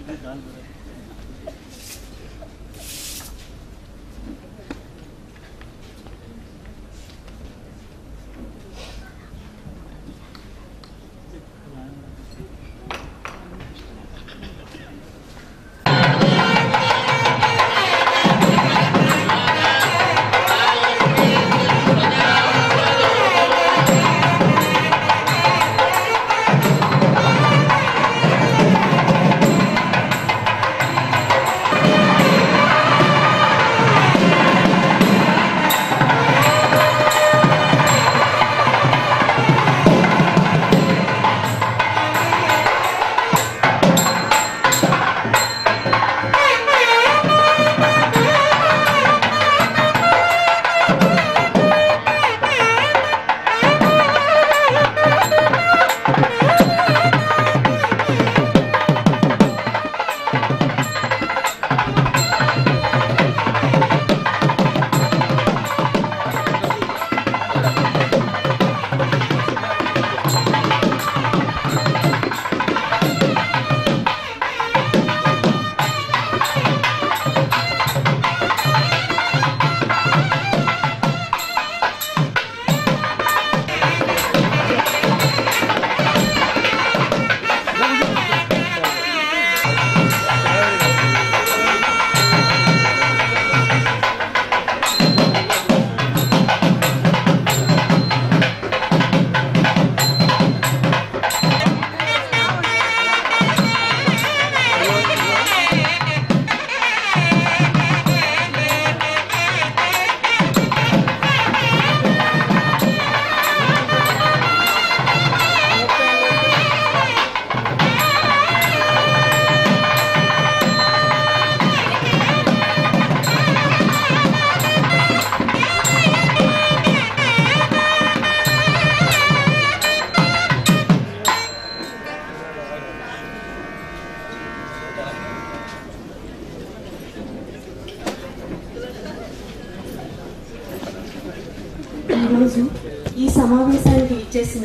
ఈరోజు ఈ సమావేశానికి ఇచ్చేసిన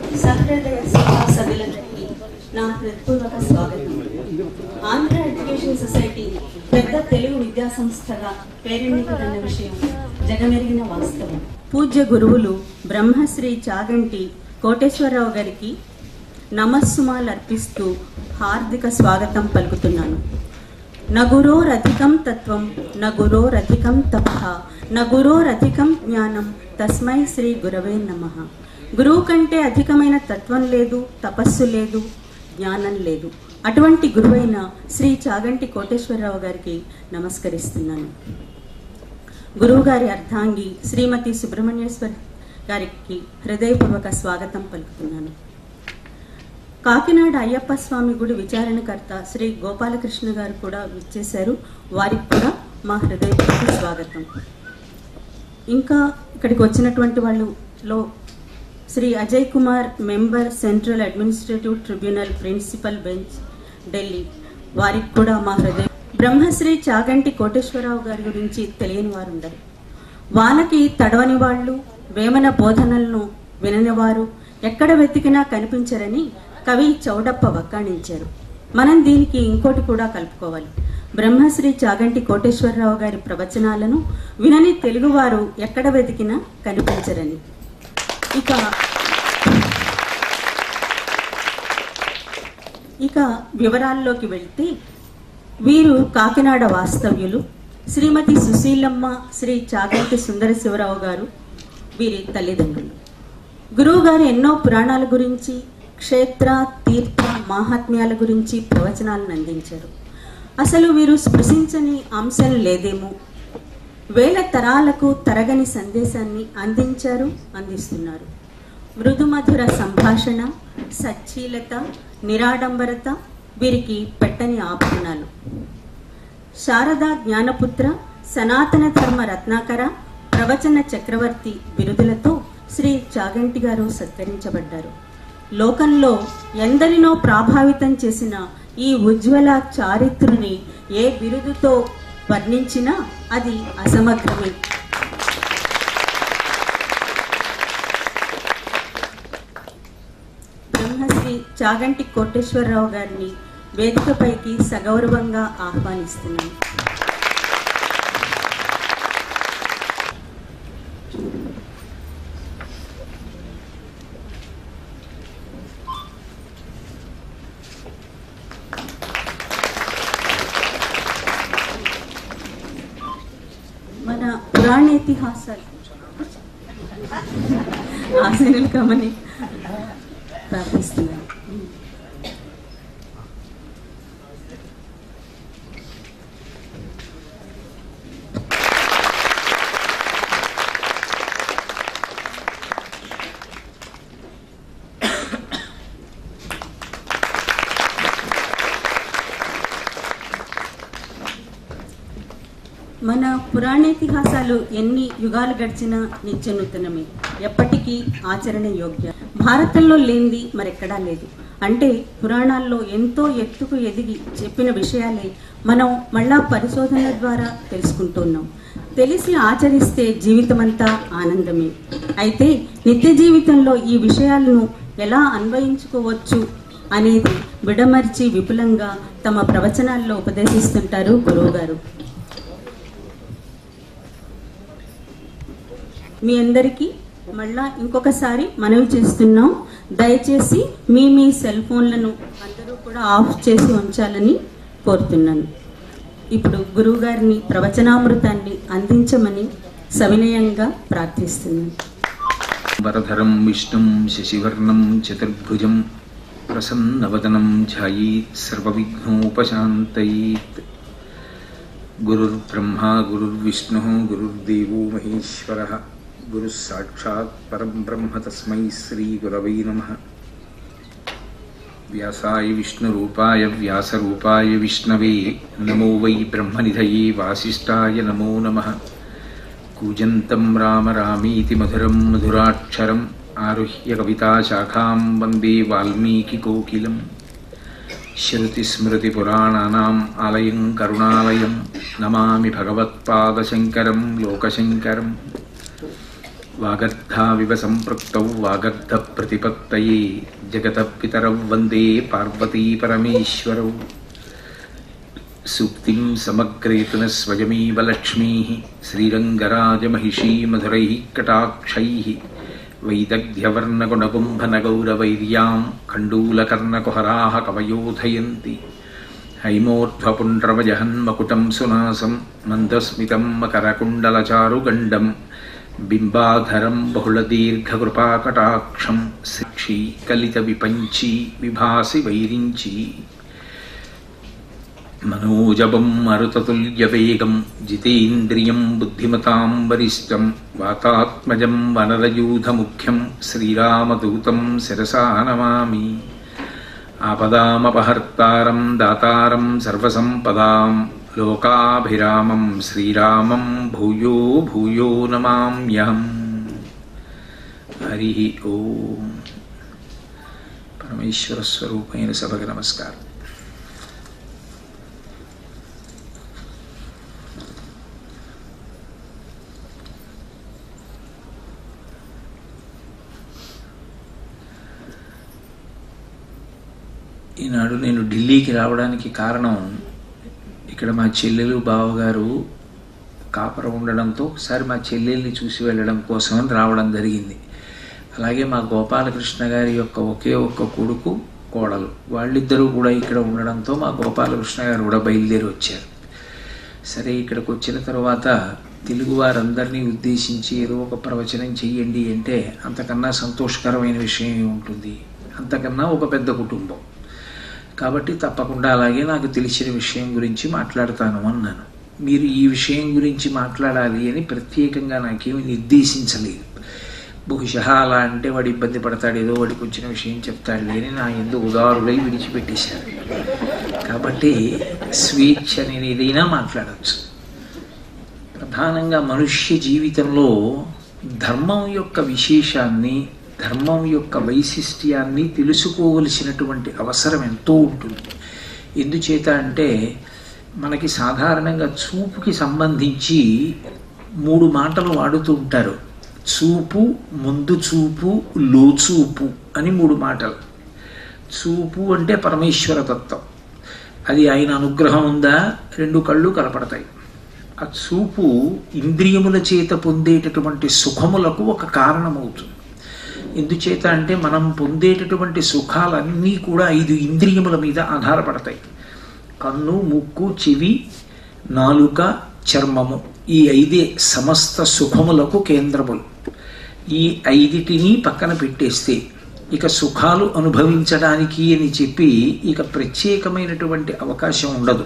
సహృదయ సభా సభ్యులందరికీ నా హృత్పూర్వక స్వాగతం ఆంధ్ర ఎడ్యుకేషన్ సొసైటీ పెద్ద తెలుగు విద్యా సంస్థగా పేరెన్నికలన్న విషయం జగమెరిగిన వాస్తవం పూజ్య గురువులు బ్రహ్మశ్రీ చాగంటి కోటేశ్వరరావు గారికి నమస్సుమాలు అర్పిస్తూ హార్దిక స్వాగతం పలుకుతున్నాను నగురోరధికం తత్వం నగురోరధికం తప నగురోరధికం జ్ఞానం తస్మై శ్రీ గురవే నమ గురువు కంటే అధికమైన తత్వం లేదు తపస్సు లేదు జ్ఞానం లేదు అటువంటి గురువైన శ్రీ చాగంటి కోటేశ్వరరావు గారికి నమస్కరిస్తున్నాను గురువు గారి అర్ధాంగి శ్రీమతి సుబ్రహ్మణ్యేశ్వర్ గారికి హృదయపూర్వక స్వాగతం పలుకుతున్నాను కాకినాడ అయ్యప్ప స్వామి గుడి విచారణకర్త శ్రీ గోపాలకృష్ణ గారు కూడా విచ్చేశారు వారికి కూడా మా హృదయపూర్వక స్వాగతం ఇంకా ఇక్కడికి వచ్చినటువంటి వాళ్ళలో Shri Ajay Kumar member central administrative tribunal principal bench Delhi వారికి కూడా మా హృదయ బ్రహ్మశ్రీ చాగంటి కోటేశ్వరరావు గారి గురించి తెలియని వారు ఉండరు వానకి తడవని వాళ్ళు వేమన బోధనలను వినని వారు ఎక్కడ వెతికినా కనిపించరని కవి చౌడప్ప వక్కాణించారు మనం దీనికి ఇంకోటి కూడా కలుపుకోవాలి బ్రహ్మశ్రీ చాగంటి కోటేశ్వరరావు గారి ప్రవచనాలను వినని తెలుగువారు ఎక్కడ వెతికినా కనిపించరని ఇక ఇక వివరాల్లోకి వెళ్తే వీరు కాకినాడ వాస్తవ్యులు శ్రీమతి సుశీలమ్మ శ్రీ చాగంటి సుందర శివరావు గారు వీరి తల్లిదండ్రులు గురువు గారు ఎన్నో పురాణాల గురించి క్షేత్ర తీర్థ మాహాత్మ్యాల గురించి ప్రవచనాలను అందించారు అసలు వీరు స్పృశించని అంశం లేదేమో వేల తరాలకు తరగని సందేశాన్ని అందించారు అందిస్తున్నారు మృదుమధుర సంభాషణ సచ్చీలత నిరాడంబరత వీరికి పెట్టని ఆభరణాలు శారదా జ్ఞానపుత్ర సనాతన ధర్మ రత్నాకర ప్రవచన చక్రవర్తి బిరుదులతో శ్రీ చాగంటి గారు సత్కరించబడ్డారు లోకంలో ఎందరినో ప్రభావితం చేసిన ఈ ఉజ్వల చారిత్రుని ఏ బిరుదుతో వర్ణించినా అది అసమగ్రమే బ్రహ్మశ్రీ చాగంటి కోటేశ్వరరావు గారిని వేదికపైకి సగౌరవంగా ఆహ్వానిస్తున్నాను మన పురాణేతిహాసాలు ఆశీనులు కమని ప్రార్థిస్తున్నాను మన పురాణేతిహాసాలు ఎన్ని యుగాలు గడిచినా నిత్య నూతనమే ఎప్పటికీ ఆచరణ యోగ్య భారతంలో లేనిది మరెక్కడా లేదు అంటే పురాణాల్లో ఎంతో ఎత్తుకు ఎదిగి చెప్పిన విషయాలే మనం మళ్ళా పరిశోధనల ద్వారా తెలుసుకుంటున్నాం తెలిసి ఆచరిస్తే జీవితమంతా ఆనందమే అయితే నిత్య జీవితంలో ఈ విషయాలను ఎలా అన్వయించుకోవచ్చు అనేది విడమర్చి విపులంగా తమ ప్రవచనాల్లో ఉపదేశిస్తుంటారు గురువుగారు మీ అందరికీ మళ్ళా ఇంకొకసారి మనవి చేస్తున్నాం దయచేసి మీ మీ సెల్ ఫోన్లను అందరూ కూడా ఆఫ్ చేసి ఉంచాలని కోరుతున్నాను ఇప్పుడు గురువు గారిని ప్రవచనామృతాన్ని అందించమని సవినయంగా ప్రార్థిస్తున్నాను వరధరం విష్ణుం శశివర్ణం చతుర్భుజం ప్రసన్నవదనం ధ్యాయీత్ సర్వవిఘ్నోపశాంతయీత్ గురుర్బ్రహ్మా గురుర్విష్ణు గురుర్దేవో మహేశ్వర గురుः సాక్షాత్ పరం బ్రహ్మ తస్మై శ్రీగురవై నమ వ్యాసాయ విష్ణురూపాయ వ్యాసరూపాయ విష్ణవే నమో వై బ్రహ్మనిధయే వాసిష్ఠాయ నమో నమః కూజంతం రామ రామీతి మధురం మధురాక్షరం ఆరుహ్య కవితాశాఖాం వందే వాల్మీకికోకిలం శృతిస్మృతిపురాణానాम् ఆలయం కరుణాలయం నమామి భగవత్పాదశంకరం లోకశంకరం వాగర్ధావివ సంపృక్తౌ వాగర్ధప్రతిపత్తయే జగతపితరౌ వందే పార్వతీపరమేశ్వరౌ సూక్తిం సమగ్రేతున స్వయమేవ లక్ష్మీ శ్రీరంగరాజమహిషీ మధురైः కటాక్షైः వైదగ్ధ్యవర్ణగుణగుంభనగౌరవైర్యాం ఖण्डूलकर्णकुहराः कवयोधयन्ति हैमोर्ध्वपुण्ड्रमजहन्मकुटं सुनासं मन्दस्मितं मकरकुण्डलचारुगण्डं बिम्बाधरं बहुलदीर्घकृपाकटाक्षं शिक्षी कलितविपञ्ची विभासि वैरिञ्ची మనోజవం మరుతతుల్యవేగం జితేంద్రియం బుద్ధిమతాం వరిష్టం వాతాత్మజం వనరయూధముఖ్యం శ్రీరామదూతం శిరసా నమామి ఆపదామపహర్తారం దాతారం సర్వసంపదాం లోకాభిరామం శ్రీరామం భూయో భూయో నమామ్యహం హరి ఓం పరమేశ్వర స్వరూపైన సభకు నమస్కారం ఈనాడు నేను ఢిల్లీకి రావడానికి కారణం ఇక్కడ మా చెల్లెలు బావగారు కాపర ఉండడంతో ఒకసారి మా చెల్లెల్ని చూసి వెళ్ళడం కోసం రావడం జరిగింది అలాగే మా గోపాలకృష్ణ గారి యొక్క ఒకే ఒక్క కొడుకు కోడలు వాళ్ళిద్దరూ కూడా ఇక్కడ ఉండడంతో మా గోపాలకృష్ణ గారు కూడా బయలుదేరి వచ్చారు సరే ఇక్కడికి వచ్చిన తర్వాత తెలుగు వారందరినీ ఉద్దేశించి ఏదో ఒక ప్రవచనం చెయ్యండి అంటే అంతకన్నా సంతోషకరమైన విషయం ఏముంటుంది అంతకన్నా ఒక పెద్ద కుటుంబం కాబట్టి తప్పకుండా అలాగే నాకు తెలిసిన విషయం గురించి మాట్లాడతాను అన్నాను మీరు ఈ విషయం గురించి మాట్లాడాలి అని ప్రత్యేకంగా నాకేమి నిర్దేశించలేదు బహుశా అలా అంటే వాడు ఇబ్బంది పడతాడు ఏదో వాడికి వచ్చిన విషయం చెప్తాడు అని నా ఎందుకు ఉదారులై విడిచిపెట్టేశారు కాబట్టి స్వేచ్ఛ నేను ఏదైనా మాట్లాడచ్చు ప్రధానంగా మనుష్య జీవితంలో ధర్మం యొక్క విశేషాన్ని ధర్మం యొక్క వైశిష్ట్యాన్ని తెలుసుకోవలసినటువంటి అవసరం ఎంతో ఉంటుంది ఎందుచేత అంటే మనకి సాధారణంగా చూపుకి సంబంధించి మూడు మాటలు వాడుతూ ఉంటారు చూపు ముందు చూపు లోచూపు అని మూడు మాటలు చూపు అంటే పరమేశ్వర తత్వం అది ఆయన అనుగ్రహం ఉందా రెండు కళ్ళు కనపడతాయి ఆ చూపు ఇంద్రియముల చేత పొందేటటువంటి సుఖములకు ఒక కారణమవుతుంది ఎందుచేత అంటే మనం పొందేటటువంటి సుఖాలన్నీ కూడా ఐదు ఇంద్రియముల మీద ఆధారపడతాయి కన్ను ముక్కు చెవి నాలుక చర్మము ఈ ఐదే సమస్త సుఖములకు కేంద్రములు ఈ ఐదిటిని పక్కన పెట్టేస్తే ఇక సుఖాలు అనుభవించడానికి అని చెప్పి ఇక ప్రత్యేకమైనటువంటి అవకాశం ఉండదు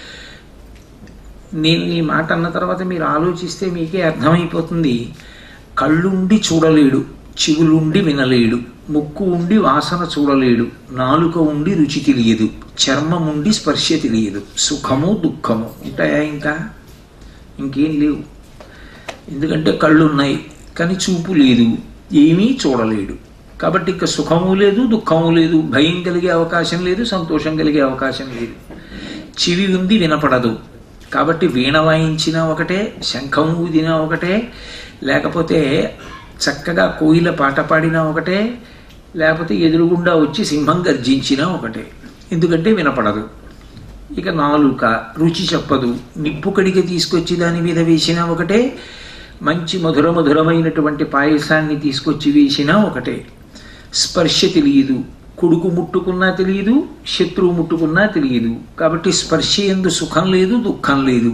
నేను ఈ మాట అన్న తర్వాత మీరు ఆలోచిస్తే మీకే అర్థమైపోతుంది కళ్ళుండి చూడలేడు చెవులుండి వినలేడు ముక్కు ఉండి వాసన చూడలేడు నాలుక ఉండి రుచి తెలియదు చర్మం ఉండి స్పర్శ తెలియదు సుఖము దుఃఖము ఉంటాయా ఇంకా ఇంకేం లేవు ఎందుకంటే కళ్ళు ఉన్నాయి కానీ చూపు లేదు ఏమీ చూడలేడు కాబట్టి ఇక సుఖము లేదు దుఃఖము లేదు భయం కలిగే అవకాశం లేదు సంతోషం కలిగే అవకాశం లేదు చెవి ఉంది వినపడదు కాబట్టి వీణ వాయించినా ఒకటే శంఖం ఊదినా ఒకటే లేకపోతే చక్కగా కోయిల పాట పాడినా ఒకటే లేకపోతే ఎదురుగుండా వచ్చి సింహం గర్జించినా ఒకటే ఎందుకంటే వినపడదు ఇక నాలుక రుచి చెప్పదు నిప్పు కడిగి తీసుకొచ్చి దాని మీద వేసినా ఒకటే మంచి మధుర మధురమైనటువంటి పాయసాన్ని తీసుకొచ్చి వేసినా ఒకటే స్పర్శ తెలియదు కొడుకు ముట్టుకున్నా తెలియదు శత్రువు ముట్టుకున్నా తెలియదు కాబట్టి స్పర్శ ఎందు సుఖం లేదు దుఃఖం లేదు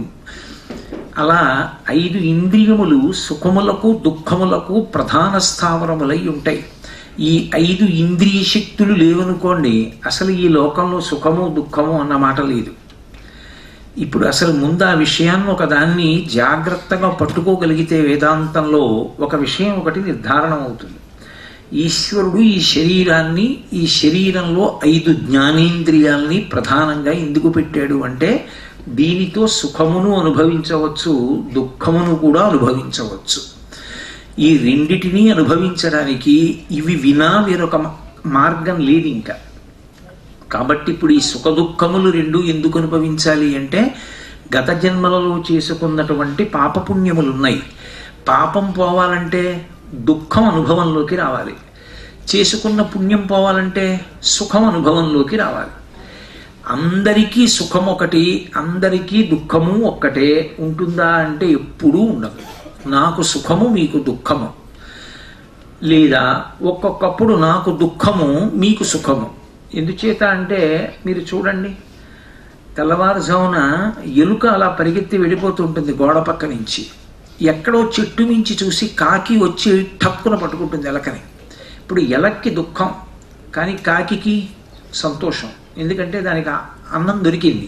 అలా ఐదు ఇంద్రియములు సుఖములకు దుఃఖములకు ప్రధాన స్థావరములై ఉంటాయి ఈ ఐదు ఇంద్రియ శక్తులు లేవనుకోండి అసలు ఈ లోకంలో సుఖము దుఃఖము అన్న మాట లేదు ఇప్పుడు అసలు ముందు ఆ విషయాన్ని ఒక దాన్ని జాగ్రత్తగా పట్టుకోగలిగితే వేదాంతంలో ఒక విషయం ఒకటి నిర్ధారణ అవుతుంది ఈశ్వరుడు ఈ శరీరాన్ని ఈ శరీరంలో ఐదు జ్ఞానేంద్రియాల్ని ప్రధానంగా ఎందుకు పెట్టాడు అంటే దీనితో సుఖమును అనుభవించవచ్చు దుఃఖమును కూడా అనుభవించవచ్చు ఈ రెండిటినీ అనుభవించడానికి ఇవి వినా వేరొక మార్గం లేదు ఇంకా కాబట్టి ఇప్పుడు ఈ సుఖ దుఃఖములు రెండు ఎందుకు అనుభవించాలి అంటే గత జన్మలలో చేసుకున్నటువంటి పాపపుణ్యములు ఉన్నాయి పాపం పోవాలంటే దుఃఖం అనుభవంలోకి రావాలి చేసుకున్న పుణ్యం పోవాలంటే సుఖం అనుభవంలోకి రావాలి అందరికీ సుఖం ఒకటి అందరికీ దుఃఖము ఒక్కటే ఉంటుందా అంటే ఎప్పుడూ ఉండదు నాకు సుఖము మీకు దుఃఖము లేదా ఒక్కొక్కప్పుడు నాకు దుఃఖము మీకు సుఖము ఎందుచేత అంటే మీరు చూడండి తెల్లవారుజామున ఎలుక అలా పరిగెత్తి వెళ్ళిపోతుంటుంది గోడ పక్క నుంచి ఎక్కడో చెట్టు మించి చూసి కాకి వచ్చి టక్కున పట్టుకుంటుంది ఎలకని ఇప్పుడు ఎలక్కి దుఃఖం కానీ కాకికి సంతోషం ఎందుకంటే దానికి అన్నం దొరికింది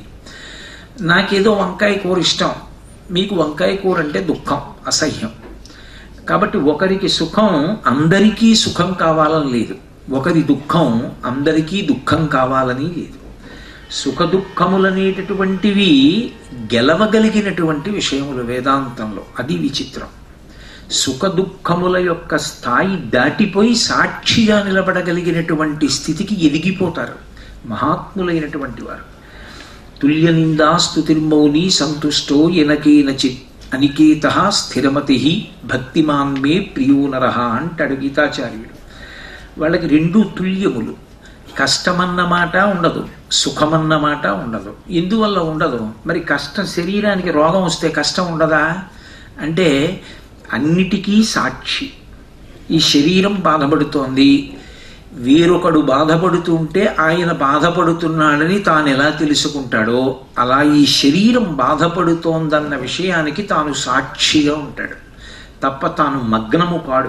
నాకేదో వంకాయ కూర ఇష్టం మీకు వంకాయ కూర అంటే దుఃఖం అసహ్యం కాబట్టి ఒకరికి సుఖం అందరికీ సుఖం కావాలని లేదు ఒకరి దుఃఖం అందరికీ దుఃఖం కావాలని లేదు సుఖ దుఃఖములనేటటువంటివి గెలవగలిగినటువంటి విషయములు వేదాంతంలో అది విచిత్రం సుఖ దుఃఖముల యొక్క స్థాయి దాటిపోయి సాక్షిగా నిలబడగలిగినటువంటి స్థితికి ఎదిగిపోతారు మహాత్ములైనటువంటి వారు తుల్య నిందాస్తుతిర్మౌని సంతుష్టో ఎనకేనచిత్ అనికేత స్థిరమతి భక్తిమాన్ మే ప్రియో నరహ అంటాడు గీతాచార్యుడు వాళ్ళకి రెండు తుల్యములు కష్టమన్న మాట ఉండదు సుఖమన్న మాట ఉండదు ఎందువల్ల ఉండదు మరి కష్టం శరీరానికి రోగం వస్తే కష్టం ఉండదా అంటే అన్నిటికీ సాక్షి ఈ శరీరం బాధపడుతోంది వేరొకడు బాధపడుతుంటే ఆయన బాధపడుతున్నాడని తాను ఎలా తెలుసుకుంటాడో అలా ఈ శరీరం బాధపడుతోందన్న విషయానికి తాను సాక్షిగా ఉంటాడు తప్ప తాను మగ్నము కాడు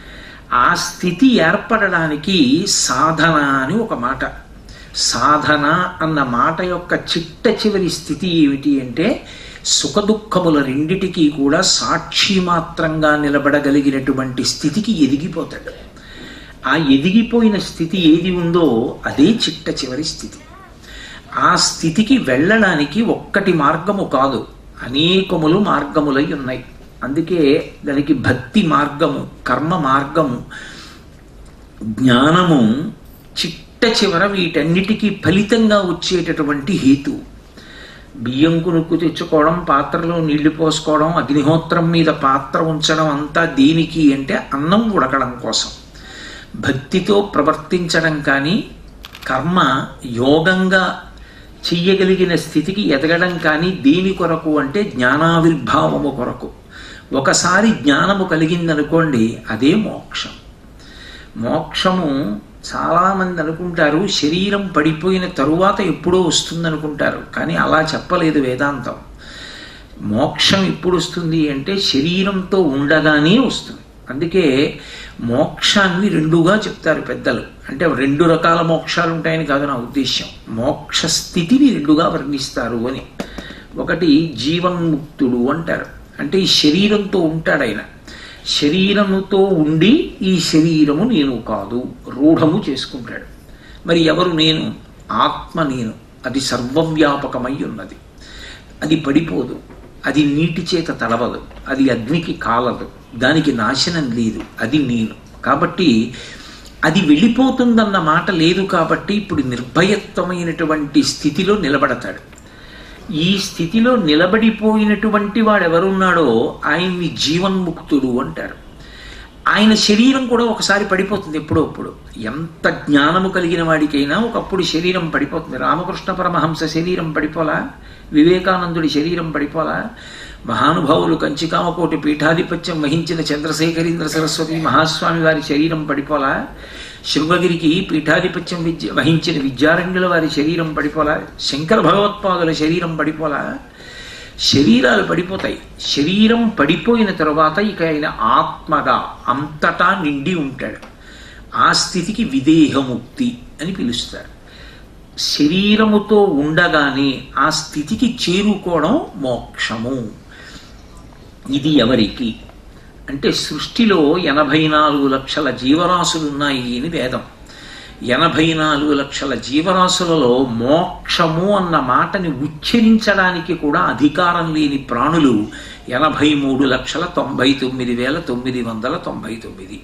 ఆ స్థితి ఏర్పడడానికి సాధన అని ఒక మాట సాధన అన్న మాట యొక్క చిట్ట చివరి స్థితి ఏమిటి అంటే సుఖదుఖముల రెండిటికీ కూడా సాక్షి మాత్రంగా నిలబడగలిగినటువంటి స్థితికి ఎదిగిపోతాడు ఆ ఎదిగిపోయిన స్థితి ఏది ఉందో అదే చిట్ట చివరి స్థితి ఆ స్థితికి వెళ్ళడానికి ఒక్కటి మార్గము కాదు అనేకములు మార్గములై ఉన్నాయి అందుకే దానికి భక్తి మార్గము కర్మ మార్గము జ్ఞానము చిట్ట చివర వీటన్నిటికీ ఫలితంగా వచ్చేటటువంటి హేతు బియ్యం కొనుక్కు తెచ్చుకోవడం పాత్రలో నీళ్లు పోసుకోవడం అగ్నిహోత్రం మీద పాత్ర ఉంచడం అంతా దేనికి అంటే అన్నం ఉడకడం కోసం భక్తితో ప్రవర్తించడం కానీ కర్మ యోగంగా చెయ్యగలిగిన స్థితికి ఎదగడం కానీ దేని కొరకు అంటే జ్ఞానావిర్భావము కొరకు ఒకసారి జ్ఞానము కలిగిందనుకోండి అదే మోక్షం మోక్షము చాలామంది అనుకుంటారు శరీరం పడిపోయిన తరువాత ఎప్పుడో వస్తుందనుకుంటారు కానీ అలా చెప్పలేదు వేదాంతం మోక్షం ఎప్పుడు వస్తుంది అంటే శరీరంతో ఉండగానే వస్తుంది అందుకే మోక్షాన్ని రెండుగా చెప్తారు పెద్దలు అంటే రెండు రకాల మోక్షాలు ఉంటాయని కాదు నా ఉద్దేశ్యం మోక్ష స్థితిని రెండుగా వర్ణిస్తారు అని ఒకటి జీవన్ముక్తుడు అంటారు అంటే ఈ శరీరంతో ఉంటాడు ఆయన శరీరముతో ఉండి ఈ శరీరము నేను కాదు రూఢము చేసుకుంటాడు మరి ఎవరు నేను ఆత్మ నేను అది సర్వవ్యాపకమై ఉన్నది అది పడిపోదు అది నీటి చేత తడవదు అది అగ్నికి కాలదు దానికి నాశనం లేదు అది నేను కాబట్టి అది వెళ్ళిపోతుందన్న మాట లేదు కాబట్టి ఇప్పుడు నిర్భయత్వమైనటువంటి స్థితిలో నిలబడతాడు ఈ స్థితిలో నిలబడిపోయినటువంటి వాడు ఎవరున్నాడో ఆయన్ని జీవన్ముక్తుడు అంటారు ఆయన శరీరం కూడా ఒకసారి పడిపోతుంది ఎప్పుడో అప్పుడు ఎంత జ్ఞానము కలిగిన వాడికైనా ఒకప్పుడు శరీరం పడిపోతుంది రామకృష్ణ పరమహంస శరీరం పడిపోలా వివేకానందుడి శరీరం పడిపోలా మహానుభావులు కంచికామకోటి పీఠాధిపత్యం వహించిన చంద్రశేఖరీంద్ర సరస్వతి మహాస్వామి వారి శరీరం పడిపోలా శృంగగిరికి పీఠాధిపత్యం విద్య వహించిన విద్యారణ్యుల వారి శరీరం పడిపోలా శంకర భగవత్పాదుల శరీరం పడిపోలా శరీరాలు పడిపోతాయి శరీరం పడిపోయిన తరువాత ఇక ఆయన ఆత్మగా అంతటా నిండి ఉంటాడు ఆ స్థితికి విదేహముక్తి అని పిలుస్తారు శరీరముతో ఉండగానే ఆ స్థితికి చేరుకోవడం మోక్షము ఇది ఎవరికి అంటే సృష్టిలో ఎనభై నాలుగు లక్షల జీవరాశులు ఉన్నాయి అని వేదం ఎనభై నాలుగు లక్షల జీవరాశులలో మోక్షము అన్న మాటని ఉచ్చరించడానికి కూడా అధికారం లేని ప్రాణులు ఎనభై మూడు లక్షల తొంభై తొమ్మిది వేల తొమ్మిది వందల తొంభై తొమ్మిది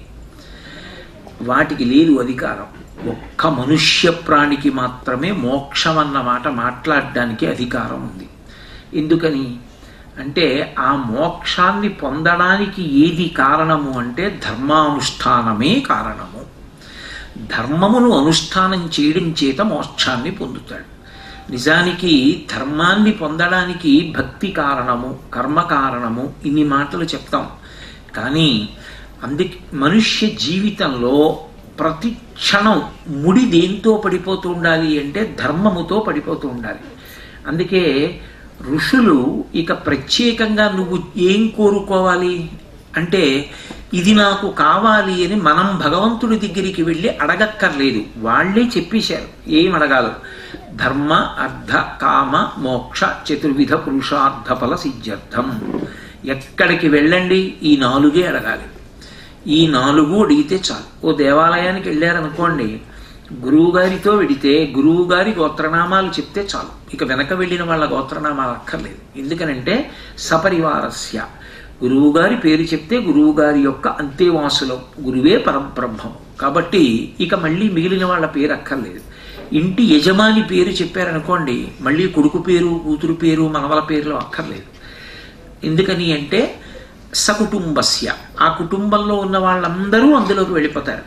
వాటికి లేదు అధికారం ఒక్క మనుష్య ప్రాణికి మాత్రమే మోక్షం అన్న మాట మాట్లాడడానికి అధికారం ఉంది ఎందుకని అంటే ఆ మోక్షాన్ని పొందడానికి ఏది కారణము అంటే ధర్మానుష్ఠానమే కారణము ధర్మమును అనుష్ఠానం చేయడం చేత మోక్షాన్ని పొందుతాడు నిజానికి ధర్మాన్ని పొందడానికి భక్తి కారణము కర్మ కారణము ఇన్ని మాటలు చెప్తాం కానీ అందుకే మనుష్య జీవితంలో ప్రతి క్షణం ముడి దేంతో పడిపోతూ ఉండాలి అంటే ధర్మముతో పడిపోతూ ఉండాలి అందుకే ఋషులు ఇక ప్రత్యేకంగా నువ్వు ఏం కోరుకోవాలి అంటే ఇది నాకు కావాలి అని మనం భగవంతుడి దగ్గరికి వెళ్ళి అడగక్కర్లేదు వాళ్ళే చెప్పేశారు ఏం అడగాలి ధర్మ అర్థ కామ మోక్ష చతుర్విధ పురుషార్థ ఫల సిద్ధ్యర్థం ఎక్కడికి వెళ్ళండి ఈ నాలుగే అడగాలి ఈ నాలుగు అడిగితే చాలు ఓ దేవాలయానికి వెళ్ళారనుకోండి గురువుగారితో వెడితే గురువుగారి గోత్రనామాలు చెప్తే చాలు ఇక వెనక వెళ్ళిన వాళ్ళ గోత్రనామాలు అక్కర్లేదు ఎందుకనంటే సపరివారస్య గురువుగారి పేరు చెప్తే గురువుగారి యొక్క అంతేవాసులం గురువే పరబ్రహ్మం కాబట్టి ఇక మళ్ళీ మిగిలిన వాళ్ళ పేరు అక్కర్లేదు ఇంటి యజమాని పేరు చెప్పారనుకోండి మళ్ళీ కొడుకు పేరు కూతురు పేరు మనవల పేర్లు అక్కర్లేదు ఎందుకని అంటే సకుటుంబస్య ఆ కుటుంబంలో ఉన్న వాళ్ళందరూ అందులోకి వెళ్ళిపోతారు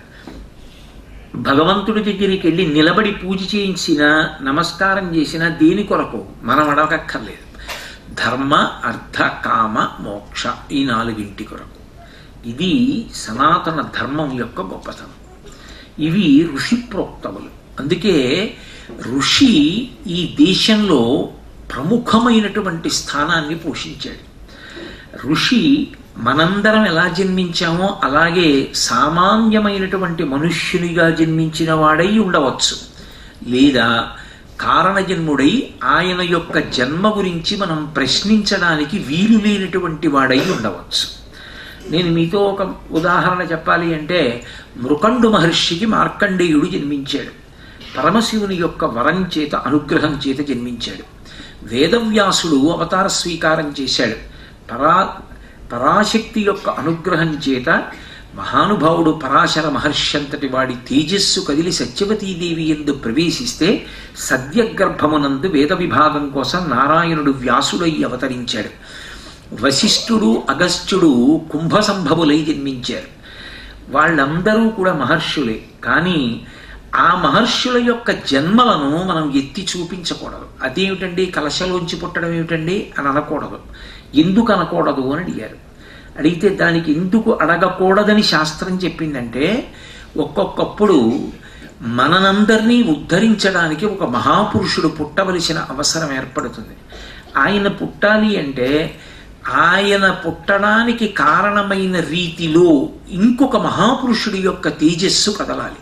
భగవంతుడి దగ్గరికి వెళ్ళి నిలబడి పూజ చేయించిన నమస్కారం చేసిన దేని కొరకు మనం అడగక్కర్లేదు ధర్మ అర్థ కామ మోక్ష ఈ నాలుగింటి కొరకు ఇది సనాతన ధర్మం యొక్క గొప్పతనం ఇవి ఋషి ప్రోక్తములు అందుకే ఋషి ఈ దేశంలో ప్రముఖమైనటువంటి స్థానాన్ని పోషించాడు ఋషి మనందరం ఎలా జన్మించామో అలాగే సామాన్యమైనటువంటి మనుష్యునిగా జన్మించిన వాడై ఉండవచ్చు లేదా కారణజన్ముడై ఆయన యొక్క జన్మ గురించి మనం ప్రశ్నించడానికి వీలు లేనటువంటి వాడై ఉండవచ్చు నేను మీతో ఒక ఉదాహరణ చెప్పాలి అంటే మృకండు మహర్షికి మార్కండేయుడు జన్మించాడు పరమశివుని యొక్క వరం చేత అనుగ్రహం చేత జన్మించాడు వేదవ్యాసుడు అవతార స్వీకారం చేశాడు పరా పరాశక్తి యొక్క అనుగ్రహం చేత మహానుభావుడు పరాశర మహర్షి అంతటి వాడి తేజస్సు కదిలి సత్యవతీదేవి ఎందు ప్రవేశిస్తే సద్యగర్భమునందు వేద విభాగం కోసం నారాయణుడు వ్యాసుడై అవతరించాడు వశిష్ఠుడు అగస్త్యుడు కుంభసంభవులై జన్మించారు వాళ్ళందరూ కూడా మహర్షులే కానీ ఆ మహర్షుల యొక్క జన్మలను మనం ఎత్తి చూపించకూడదు అదేమిటండి కలశలోంచి పుట్టడం ఏమిటండి అని అనకూడదు ఎందుకు అనకూడదు అని అడిగారు అడిగితే దానికి ఎందుకు అడగకూడదని శాస్త్రం చెప్పిందంటే ఒక్కొక్కప్పుడు మననందరినీ ఉద్ధరించడానికి ఒక మహాపురుషుడు పుట్టవలసిన అవసరం ఏర్పడుతుంది ఆయన పుట్టాలి అంటే ఆయన పుట్టడానికి కారణమైన రీతిలో ఇంకొక మహాపురుషుడి యొక్క తేజస్సు కదలాలి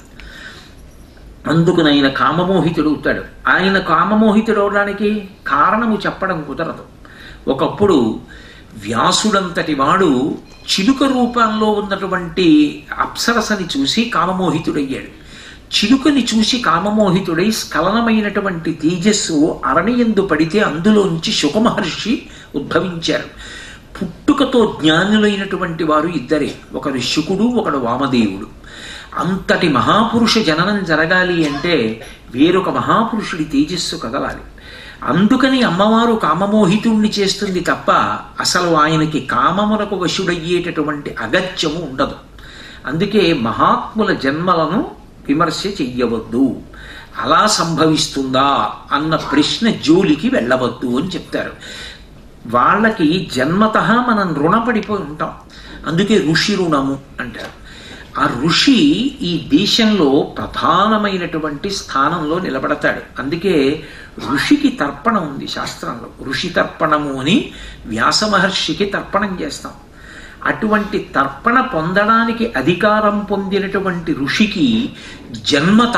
అందుకు ఆయన కామమోహితుడు అవుతాడు ఆయన కామమోహితుడు అవడానికి కారణము చెప్పడం కుదరదు ఒకప్పుడు వ్యాసుడంతటి వాడు చిలుక రూపంలో ఉన్నటువంటి అప్సరసని చూసి కామమోహితుడయ్యాడు చిలుకని చూసి కామమోహితుడై స్ఖలనమైనటువంటి తేజస్సు అరణియందు పడితే అందులోంచి శుకమహర్షి ఉద్భవించారు పుట్టుకతో జ్ఞానులైనటువంటి వారు ఇద్దరే ఒకడు శుకుడు ఒకడు వామదేవుడు అంతటి మహాపురుష జననం జరగాలి అంటే వేరొక మహాపురుషుడి తేజస్సు కదలాలి అందుకని అమ్మవారు కామమోహితుణ్ణి చేస్తుంది తప్ప అసలు ఆయనకి కామములకు వశుడయ్యేటటువంటి అగత్యము ఉండదు అందుకే మహాత్ముల జన్మలను విమర్శ చెయ్యవద్దు అలా సంభవిస్తుందా అన్న ప్రశ్న జోలికి వెళ్ళవద్దు అని చెప్తారు వాళ్ళకి జన్మత మనం రుణపడిపోయి ఉంటాం అందుకే ఋషి రుణము అంటారు ఆ ఋషి ఈ దేశంలో ప్రధానమైనటువంటి స్థానంలో నిలబడతాడు అందుకే ఋషికి తర్పణం ఉంది శాస్త్రంలో ఋషి తర్పణము అని వ్యాస మహర్షికి తర్పణం చేస్తాం అటువంటి తర్పణ పొందడానికి అధికారం పొందినటువంటి ఋషికి జన్మత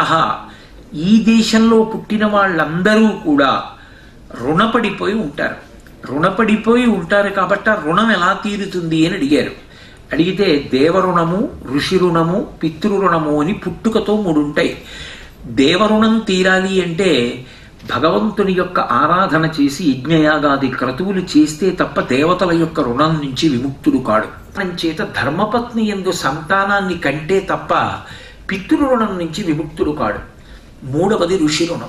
ఈ దేశంలో పుట్టిన వాళ్ళందరూ కూడా రుణపడిపోయి ఉంటారు రుణపడిపోయి ఉంటారు కాబట్టి ఆ రుణం ఎలా తీరుతుంది అని అడిగారు అడిగితే దేవరుణము ఋషి రుణము పితృరుణము అని పుట్టుకతో మూడు ఉంటాయి దేవరుణం తీరాలి అంటే భగవంతుని యొక్క ఆరాధన చేసి యజ్ఞయాగాది క్రతువులు చేస్తే తప్ప దేవతల యొక్క రుణం నుంచి విముక్తుడు కాడు చేత ధర్మపత్ని ఎందు సంతానాన్ని కంటే తప్ప పితృరుణం నుంచి విముక్తుడు కాడు మూడవది ఋషి రుణం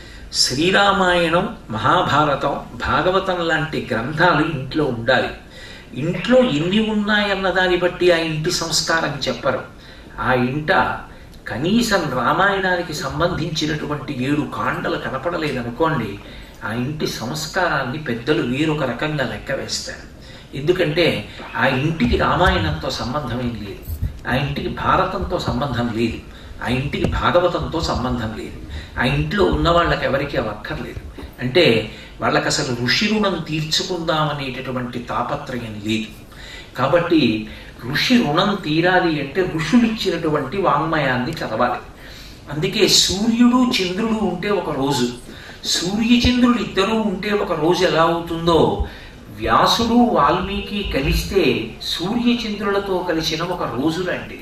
శ్రీరామాయణం మహాభారతం భాగవతం లాంటి గ్రంథాలు ఇంట్లో ఉండాలి ఇంట్లో ఎన్ని ఉన్నాయన్న దాన్ని బట్టి ఆ ఇంటి సంస్కారం చెప్పరు ఆ ఇంట కనీసం రామాయణానికి సంబంధించినటువంటి ఏడు కాండలు కనపడలేదనుకోండి ఆ ఇంటి సంస్కారాన్ని పెద్దలు వేరొక రకంగా లెక్క వేస్తారు ఎందుకంటే ఆ ఇంటికి రామాయణంతో సంబంధమేం లేదు ఆ ఇంటికి భారతంతో సంబంధం లేదు ఆ ఇంటికి భాగవతంతో సంబంధం లేదు ఆ ఇంట్లో ఉన్న వాళ్ళకి ఎవరికి అక్కర్లేదు అంటే వాళ్ళకి అసలు ఋషి రుణం తీర్చుకుందామనేటటువంటి తాపత్రయం లేదు కాబట్టి ఋషి రుణం తీరాలి అంటే ఋషులు ఇచ్చినటువంటి వాంగ్మయాన్ని చదవాలి అందుకే సూర్యుడు చంద్రుడు ఉంటే ఒక రోజు సూర్య చంద్రుడు ఇద్దరూ ఉంటే ఒక రోజు ఎలా అవుతుందో వ్యాసుడు వాల్మీకి కలిస్తే సూర్య చంద్రులతో కలిసిన ఒక రోజు లాంటిది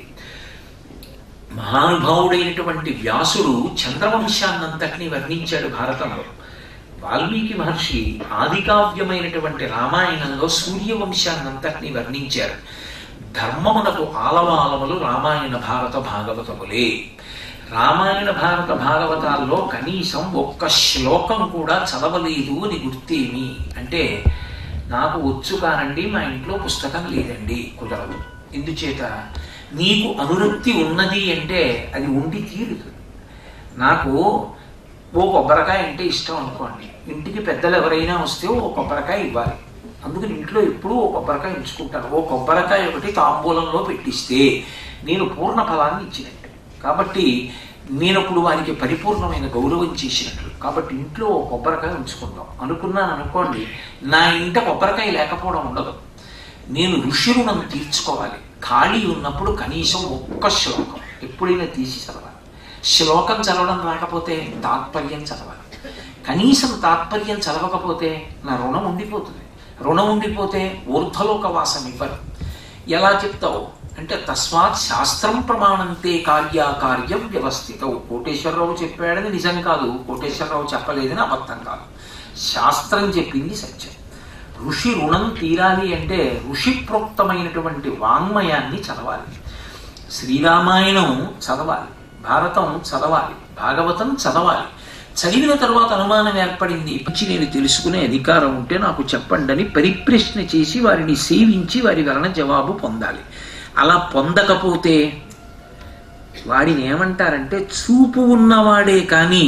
మహానుభావుడైనటువంటి వ్యాసుడు చంద్రవంశాన్నంతటినీ వర్ణించాడు భారతంలో వాల్మీకి మహర్షి ఆదికావ్యమైనటువంటి రామాయణంలో సూర్యవంశాన్నంతటినీ వర్ణించారు ధర్మమునకు ఆలవాలములు రామాయణ భారత భాగవతములే రామాయణ భారత భాగవతాల్లో కనీసం ఒక్క శ్లోకం కూడా చదవలేదు అని గుర్తేమి అంటే నాకు వచ్చు కానండి మా ఇంట్లో పుస్తకం లేదండి కుదరదు ఎందుచేత నీకు అనురక్తి ఉన్నది అంటే అది ఉండి తీరుతుంది నాకు ఓ కొబ్బరికాయ అంటే ఇష్టం అనుకోండి ఇంటికి పెద్దలు ఎవరైనా వస్తే ఓ కొబ్బరికాయ ఇవ్వాలి అందుకని ఇంట్లో ఎప్పుడూ ఓ కొబ్బరికాయ ఉంచుకుంటాను ఓ కొబ్బరికాయ ఒకటి తాంబూలంలో పెట్టిస్తే నేను పూర్ణ ఫలాన్ని ఇచ్చినట్టు కాబట్టి నేను ఇప్పుడు వారికి పరిపూర్ణమైన గౌరవం చేసినట్లు కాబట్టి ఇంట్లో ఓ కొబ్బరికాయ ఉంచుకుందాం అనుకున్నాను అనుకోండి నా ఇంట కొబ్బరికాయ లేకపోవడం ఉండదు నేను ఋషి రుణం తీర్చుకోవాలి ఖాళీ ఉన్నప్పుడు కనీసం ఒక్క శ్లోకం ఎప్పుడైనా తీసి చదవాలి శ్లోకం చదవడం రాకపోతే తాత్పర్యం చదవాలి కనీసం తాత్పర్యం చదవకపోతే నా రుణం ఉండిపోతుంది రుణం ఉండిపోతే ఊర్ధ్వలోక వాసం ఇవ్వరు ఎలా చెప్తావు అంటే తస్మాత్ శాస్త్రం ప్రమాణంతే కార్యాకార్యం వ్యవస్థితం కోటేశ్వరరావు చెప్పాడని నిజం కాదు కోటేశ్వరరావు చెప్పలేదని అబద్ధం కాదు శాస్త్రం చెప్పింది సత్యం ఋషి రుణం తీరాలి అంటే ఋషి ప్రోక్తమైనటువంటి వాంగ్మయాన్ని చదవాలి శ్రీరామాయణం చదవాలి భారతం చదవాలి భాగవతం చదవాలి చదివిన తర్వాత అనుమానం ఏర్పడింది పిచ్చి నేను తెలుసుకునే అధికారం ఉంటే నాకు చెప్పండి అని పరిప్రశ్న చేసి వారిని సేవించి వారి వలన జవాబు పొందాలి అలా పొందకపోతే వాడిని ఏమంటారంటే చూపు ఉన్నవాడే కానీ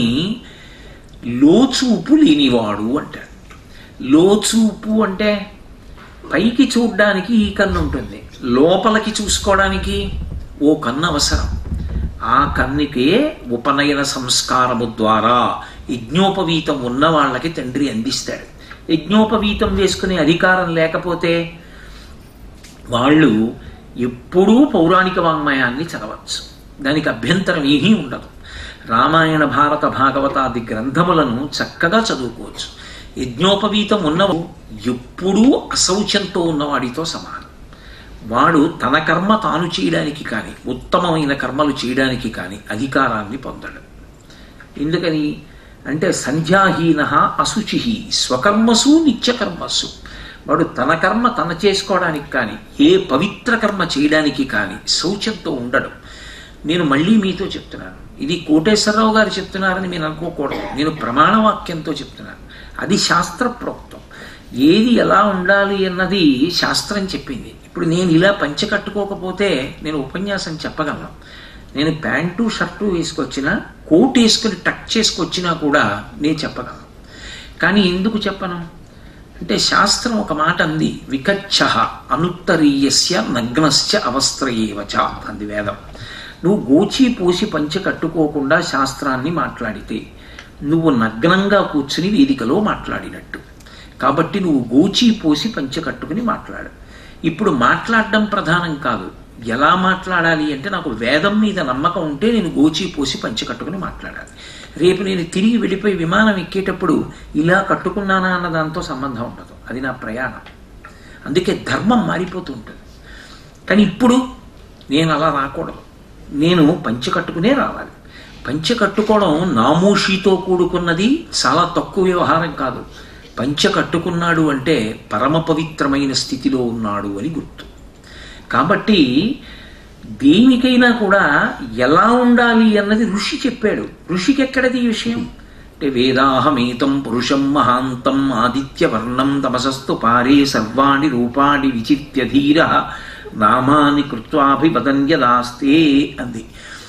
లోచూపు లేనివాడు అంటారు లోచూపు అంటే పైకి చూడ్డానికి ఈ కన్ను ఉంటుంది లోపలికి చూసుకోవడానికి ఓ కన్ను అవసరం ఆ కన్నుకే ఉపనయన సంస్కారము ద్వారా యజ్ఞోపవీతం ఉన్న వాళ్ళకి తండ్రి అందిస్తాడు యజ్ఞోపవీతం వేసుకునే అధికారం లేకపోతే వాళ్ళు ఎప్పుడూ పౌరాణిక వాంగ్మయాన్ని చదవచ్చు దానికి అభ్యంతరం ఏమీ ఉండదు రామాయణ భారత భాగవతాది గ్రంథములను చక్కగా చదువుకోవచ్చు యజ్ఞోపవీతం ఉన్నవు ఎప్పుడూ అశౌచంతో ఉన్నవాడితో సమానం వాడు తన కర్మ తాను చేయడానికి కానీ ఉత్తమమైన కర్మలు చేయడానికి కానీ అధికారాన్ని పొందడు ఎందుకని అంటే సంధ్యాహీన అశుచి స్వకర్మసు నిత్యకర్మసు వాడు తన కర్మ తన చేసుకోవడానికి కానీ ఏ పవిత్ర కర్మ చేయడానికి కానీ శౌచంతో ఉండడు నేను మళ్ళీ మీతో చెప్తున్నాను ఇది కోటేశ్వరరావు గారు చెప్తున్నారని మీరు అనుకోకూడదు నేను ప్రమాణవాక్యంతో చెప్తున్నాను అది శాస్త్ర ప్రోక్తం ఏది ఎలా ఉండాలి అన్నది శాస్త్రం చెప్పింది ఇప్పుడు నేను ఇలా పంచె కట్టుకోకపోతే నేను ఉపన్యాసం చెప్పగలను నేను ప్యాంటు షర్టు వేసుకొచ్చినా కోట్ వేసుకుని టక్ చేసుకొచ్చినా కూడా నేను చెప్పగలను కానీ ఎందుకు చెప్పను అంటే శాస్త్రం ఒక మాట అంది వికచ్చ అనుత్తరీయస్య నగ్నశ్చ అవస్త్రయేవచ అంది వేదం నువ్వు గోచి పోసి పంచె కట్టుకోకుండా శాస్త్రాన్ని మాట్లాడితే నువ్వు నగ్నంగా కూర్చుని వేదికలో మాట్లాడినట్టు కాబట్టి నువ్వు గోచి పోసి పంచె కట్టుకుని మాట్లాడు ఇప్పుడు మాట్లాడడం ప్రధానం కాదు ఎలా మాట్లాడాలి అంటే నాకు వేదం మీద నమ్మకం ఉంటే నేను గోచి పోసి పంచె కట్టుకుని మాట్లాడాలి రేపు నేను తిరిగి వెళ్ళిపోయి విమానం ఎక్కేటప్పుడు ఇలా కట్టుకున్నానా అన్న దాంతో సంబంధం ఉండదు అది నా ప్రయాణం అందుకే ధర్మం మారిపోతూ ఉంటుంది కానీ ఇప్పుడు నేను అలా రాకూడదు నేను పంచె కట్టుకునే రావాలి పంచె కట్టుకోవడం నామూషితో కూడుకున్నది చాలా తక్కువ వ్యవహారం కాదు పంచె కట్టుకున్నాడు అంటే పరమ పవిత్రమైన స్థితిలో ఉన్నాడు అని గుర్తు కాబట్టి దేనికైనా కూడా ఎలా ఉండాలి అన్నది ఋషి చెప్పాడు ఋషికి ఎక్కడది ఈ విషయం అంటే వేదాహమేతం పురుషం మహాంతం ఆదిత్యవర్ణం తమసస్తు పారే సర్వాణి రూపాణి విచిత్య ధీర నామాని కృత్వాభివదన్యదాస్తే అంది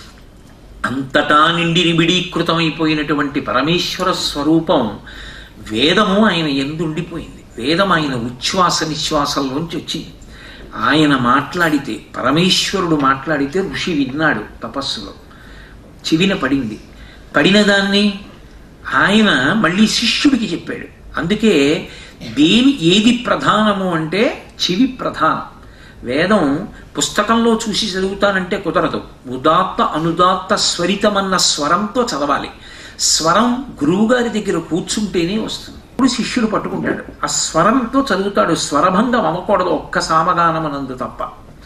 అంతటా నిండి నిబిడీకృతమైపోయినటువంటి పరమేశ్వర స్వరూపం వేదము ఆయన ఎందుండిపోయింది వేదం ఆయన ఉచ్ఛ్వాస నిశ్వాసంలోంచి వచ్చింది ఆయన మాట్లాడితే పరమేశ్వరుడు మాట్లాడితే ఋషి విన్నాడు తపస్సులో చెవిన పడింది పడిన దాన్ని ఆయన మళ్ళీ శిష్యుడికి చెప్పాడు అందుకే దేని ఏది ప్రధానము అంటే చెవి ప్రధానం వేదం పుస్తకంలో చూసి చదువుతానంటే కుదరదు ఉదాత్త అనుదాత్త స్వరితమన్న స్వరంతో చదవాలి స్వరం గురువుగారి దగ్గర కూర్చుంటేనే వస్తుంది ఇప్పుడు శిష్యుడు పట్టుకుంటాడు ఆ స్వరంతో చదువుతాడు స్వరభంగం అవ్వకూడదు ఒక్క సామగానమనందు తప్ప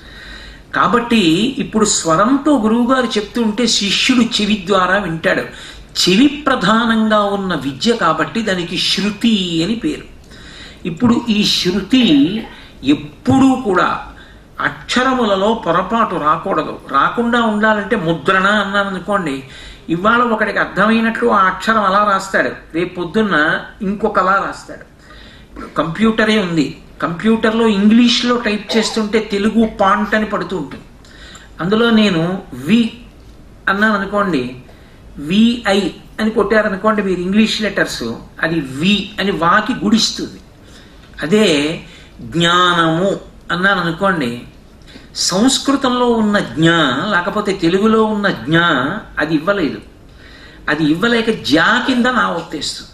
కాబట్టి ఇప్పుడు స్వరంతో గురువుగారు చెప్తుంటే శిష్యుడు చెవి ద్వారా వింటాడు చెవి ప్రధానంగా ఉన్న విద్య కాబట్టి దానికి శృతి అని పేరు ఇప్పుడు ఈ శృతి ఎప్పుడూ కూడా అక్షరములలో పొరపాటు రాకూడదు రాకుండా ఉండాలంటే ముద్రణ అన్నాను అనుకోండి ఇవాళ ఒకడికి అర్థమైనట్లు ఆ అక్షరం అలా రాస్తాడు రేపు పొద్దున్న ఇంకొకలా రాస్తాడు ఇప్పుడు కంప్యూటరే ఉంది కంప్యూటర్లో ఇంగ్లీష్లో టైప్ చేస్తుంటే తెలుగు పాంట్ అని పడుతూ ఉంటుంది అందులో నేను వి అన్నాను అనుకోండి విఐ అని కొట్టారనుకోండి మీరు ఇంగ్లీష్ లెటర్స్ అది వి అని వాకి గుడిస్తుంది అదే జ్ఞానము అన్నాను అనుకోండి సంస్కృతంలో ఉన్న జ్ఞా లేకపోతే తెలుగులో ఉన్న జ్ఞా అది ఇవ్వలేదు అది ఇవ్వలేక జా కింద నా ఒత్తేస్తుంది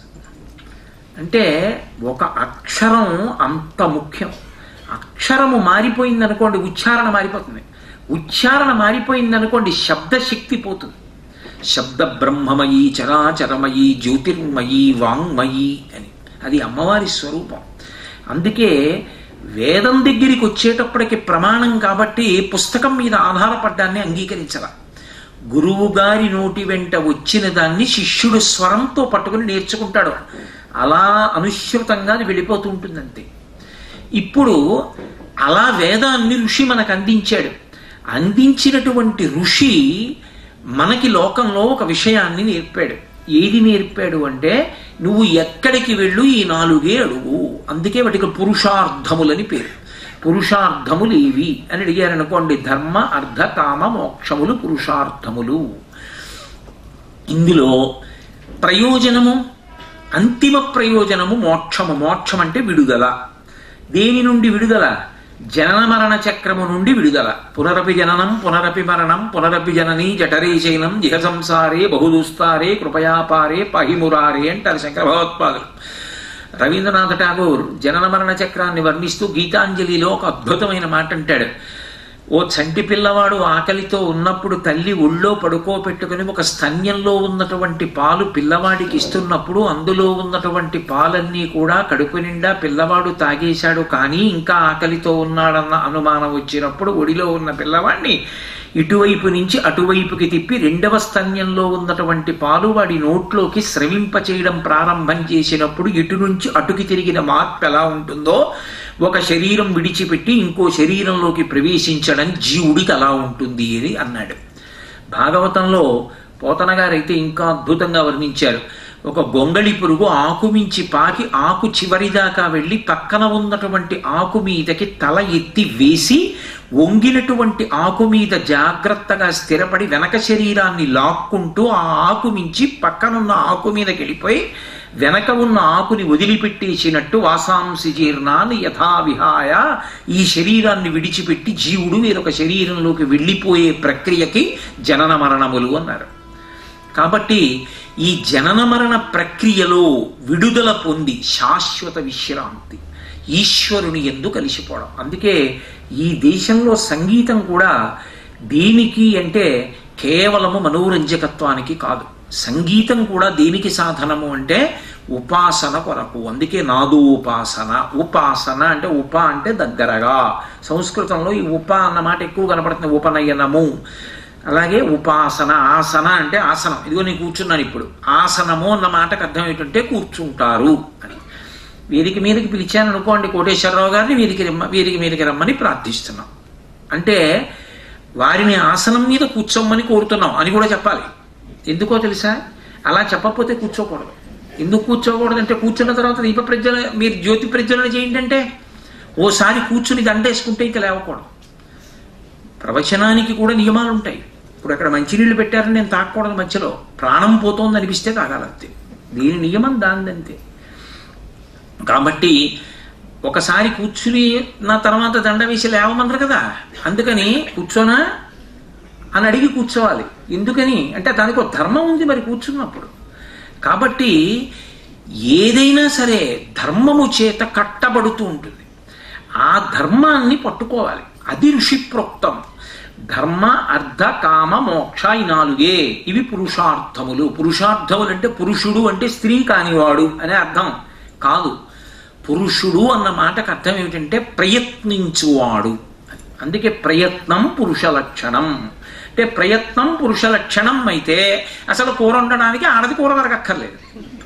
అంటే ఒక అక్షరం అంత ముఖ్యం అక్షరము మారిపోయింది అనుకోండి ఉచ్చారణ మారిపోతుంది ఉచ్చారణ మారిపోయింది అనుకోండి శబ్దశక్తి పోతుంది శబ్ద బ్రహ్మమయి చరాచరమయి జ్యోతిర్మయి వాంగ్మయి అని అది అమ్మవారి స్వరూపం అందుకే వేదం దగ్గరికి వచ్చేటప్పటికి ప్రమాణం కాబట్టి పుస్తకం మీద ఆధారపడ్డాన్ని అంగీకరించరా గురువు గారి నోటి వెంట వచ్చిన దాన్ని శిష్యుడు స్వరంతో పట్టుకుని నేర్చుకుంటాడు అలా అనుసృతంగా అది వెళ్ళిపోతూ ఉంటుందంతే ఇప్పుడు అలా వేదాన్ని ఋషి మనకు అందించాడు అందించినటువంటి ఋషి మనకి లోకంలో ఒక విషయాన్ని నేర్పాడు ఏది నేర్పాడు అంటే నువ్వు ఎక్కడికి వెళ్ళు ఈ నాలుగే అడుగు అందుకే వాటికి పురుషార్థములని పేరు పురుషార్థములు ఏవి అని అడిగారనుకోండి ధర్మ అర్థ కామ మోక్షములు పురుషార్థములు ఇందులో ప్రయోజనము అంతిమ ప్రయోజనము మోక్షము మోక్షం అంటే విడుదల దేని నుండి విడుదల జనన మరణ చక్రము నుండి విడుదల పునరపి జననం పునరపి మరణం పునరపి జనని జఠరే శైలం జిహ సంసారే బహుదుస్తారే కృపయాపారే పహిమురారే అంటారు శంకర భగవత్పాదులు రవీంద్రనాథ ఠాగూర్ జనన మరణ చక్రాన్ని వర్ణిస్తూ గీతాంజలిలో ఒక అద్భుతమైన మాట అంటాడు ఓ చంటి పిల్లవాడు ఆకలితో ఉన్నప్పుడు తల్లి ఒళ్ళో పడుకోబెట్టుకుని ఒక స్తన్యంలో ఉన్నటువంటి పాలు పిల్లవాడికి ఇస్తున్నప్పుడు అందులో ఉన్నటువంటి పాలన్నీ కూడా కడుపు నిండా పిల్లవాడు తాగేశాడు కానీ ఇంకా ఆకలితో ఉన్నాడన్న అనుమానం వచ్చినప్పుడు ఒడిలో ఉన్న పిల్లవాడిని ఇటువైపు నుంచి అటువైపుకి తిప్పి రెండవ స్తన్యంలో ఉన్నటువంటి పాలు వాడి నోట్లోకి స్రవింపచేయడం ప్రారంభం చేసినప్పుడు ఇటు నుంచి అటుకి తిరిగిన మార్పు ఎలా ఉంటుందో ఒక శరీరం విడిచిపెట్టి ఇంకో శరీరంలోకి ప్రవేశించడం జీవుడికి అలా ఉంటుంది అని అన్నాడు భాగవతంలో పోతన గారైతే ఇంకా అద్భుతంగా వర్ణించారు ఒక గొంగళి పురుగు ఆకు మించి పాకి ఆకు చివరి దాకా వెళ్ళి పక్కన ఉన్నటువంటి ఆకు మీదకి తల ఎత్తి వేసి వంగినటువంటి ఆకు మీద జాగ్రత్తగా స్థిరపడి వెనక శరీరాన్ని లాక్కుంటూ ఆ ఆకు మించి పక్కనున్న ఆకు మీదకి వెళ్ళిపోయి వెనక ఉన్న ఆకుని వదిలిపెట్టేసినట్టు వాసాంసి జీర్ణాన్ని యథావిహాయ ఈ శరీరాన్ని విడిచిపెట్టి జీవుడు వేరొక శరీరంలోకి వెళ్ళిపోయే ప్రక్రియకి జనన మరణములు అన్నారు కాబట్టి ఈ జనన మరణ ప్రక్రియలో విడుదల పొంది శాశ్వత విశ్రాంతి ఈశ్వరుని ఎందు కలిసిపోవడం అందుకే ఈ దేశంలో సంగీతం కూడా దేనికి అంటే కేవలము మనోరంజకత్వానికి కాదు సంగీతం కూడా దేనికి సాధనము అంటే ఉపాసన కొరకు అందుకే నాదోపాసన ఉపాసన అంటే ఉప అంటే దగ్గరగా సంస్కృతంలో ఈ ఉప అన్న మాట ఎక్కువ కనపడుతుంది ఉపనయనము అలాగే ఉపాసన ఆసన అంటే ఆసనం ఇదిగో నేను కూర్చున్నాను ఇప్పుడు ఆసనము అన్న మాటకు అర్థం ఏంటంటే కూర్చుంటారు అని వీరికి మీదకి పిలిచాను అనుకోండి కోటేశ్వరరావు గారిని వీరికి రమ్మ వీరికి మీదకి రమ్మని ప్రార్థిస్తున్నాం అంటే వారిని ఆసనం మీద కూర్చోమని కోరుతున్నాం అని కూడా చెప్పాలి ఎందుకో తెలుసా అలా చెప్పకపోతే కూర్చోకూడదు ఎందుకు కూర్చోకూడదు అంటే కూర్చున్న తర్వాత దీప ప్రజ్వల మీరు జ్యోతి ప్రజ్వలన చేయండి అంటే ఓసారి కూర్చుని దండేసుకుంటే ఇంకా లేవకూడదు ప్రవచనానికి కూడా నియమాలు ఉంటాయి ఇప్పుడు అక్కడ మంచినీళ్ళు పెట్టారని నేను తాగకూడదు మధ్యలో ప్రాణం పోతోంది అనిపిస్తే తాగాలంతే దీని నియమం దానిదంతే కాబట్టి ఒకసారి కూర్చుని నా తర్వాత దండ వేసి లేవమన్నారు కదా అందుకని కూర్చోనా అని అడిగి కూర్చోవాలి ఎందుకని అంటే దానికి ఒక ధర్మం ఉంది మరి కూర్చున్నప్పుడు కాబట్టి ఏదైనా సరే ధర్మము చేత కట్టబడుతూ ఉంటుంది ఆ ధర్మాన్ని పట్టుకోవాలి అది ఋషి ప్రోక్తం ధర్మ అర్థ కామ మోక్ష ఈ నాలుగే ఇవి పురుషార్థములు పురుషార్థములు అంటే పురుషుడు అంటే స్త్రీ కానివాడు అనే అర్థం కాదు పురుషుడు అన్న మాటకు అర్థం ఏమిటంటే ప్రయత్నించువాడు అందుకే ప్రయత్నం పురుష లక్షణం అంటే ప్రయత్నం పురుష లక్షణం అయితే అసలు కూర వండడానికి ఆడది కూర తరగక్కర్లేదు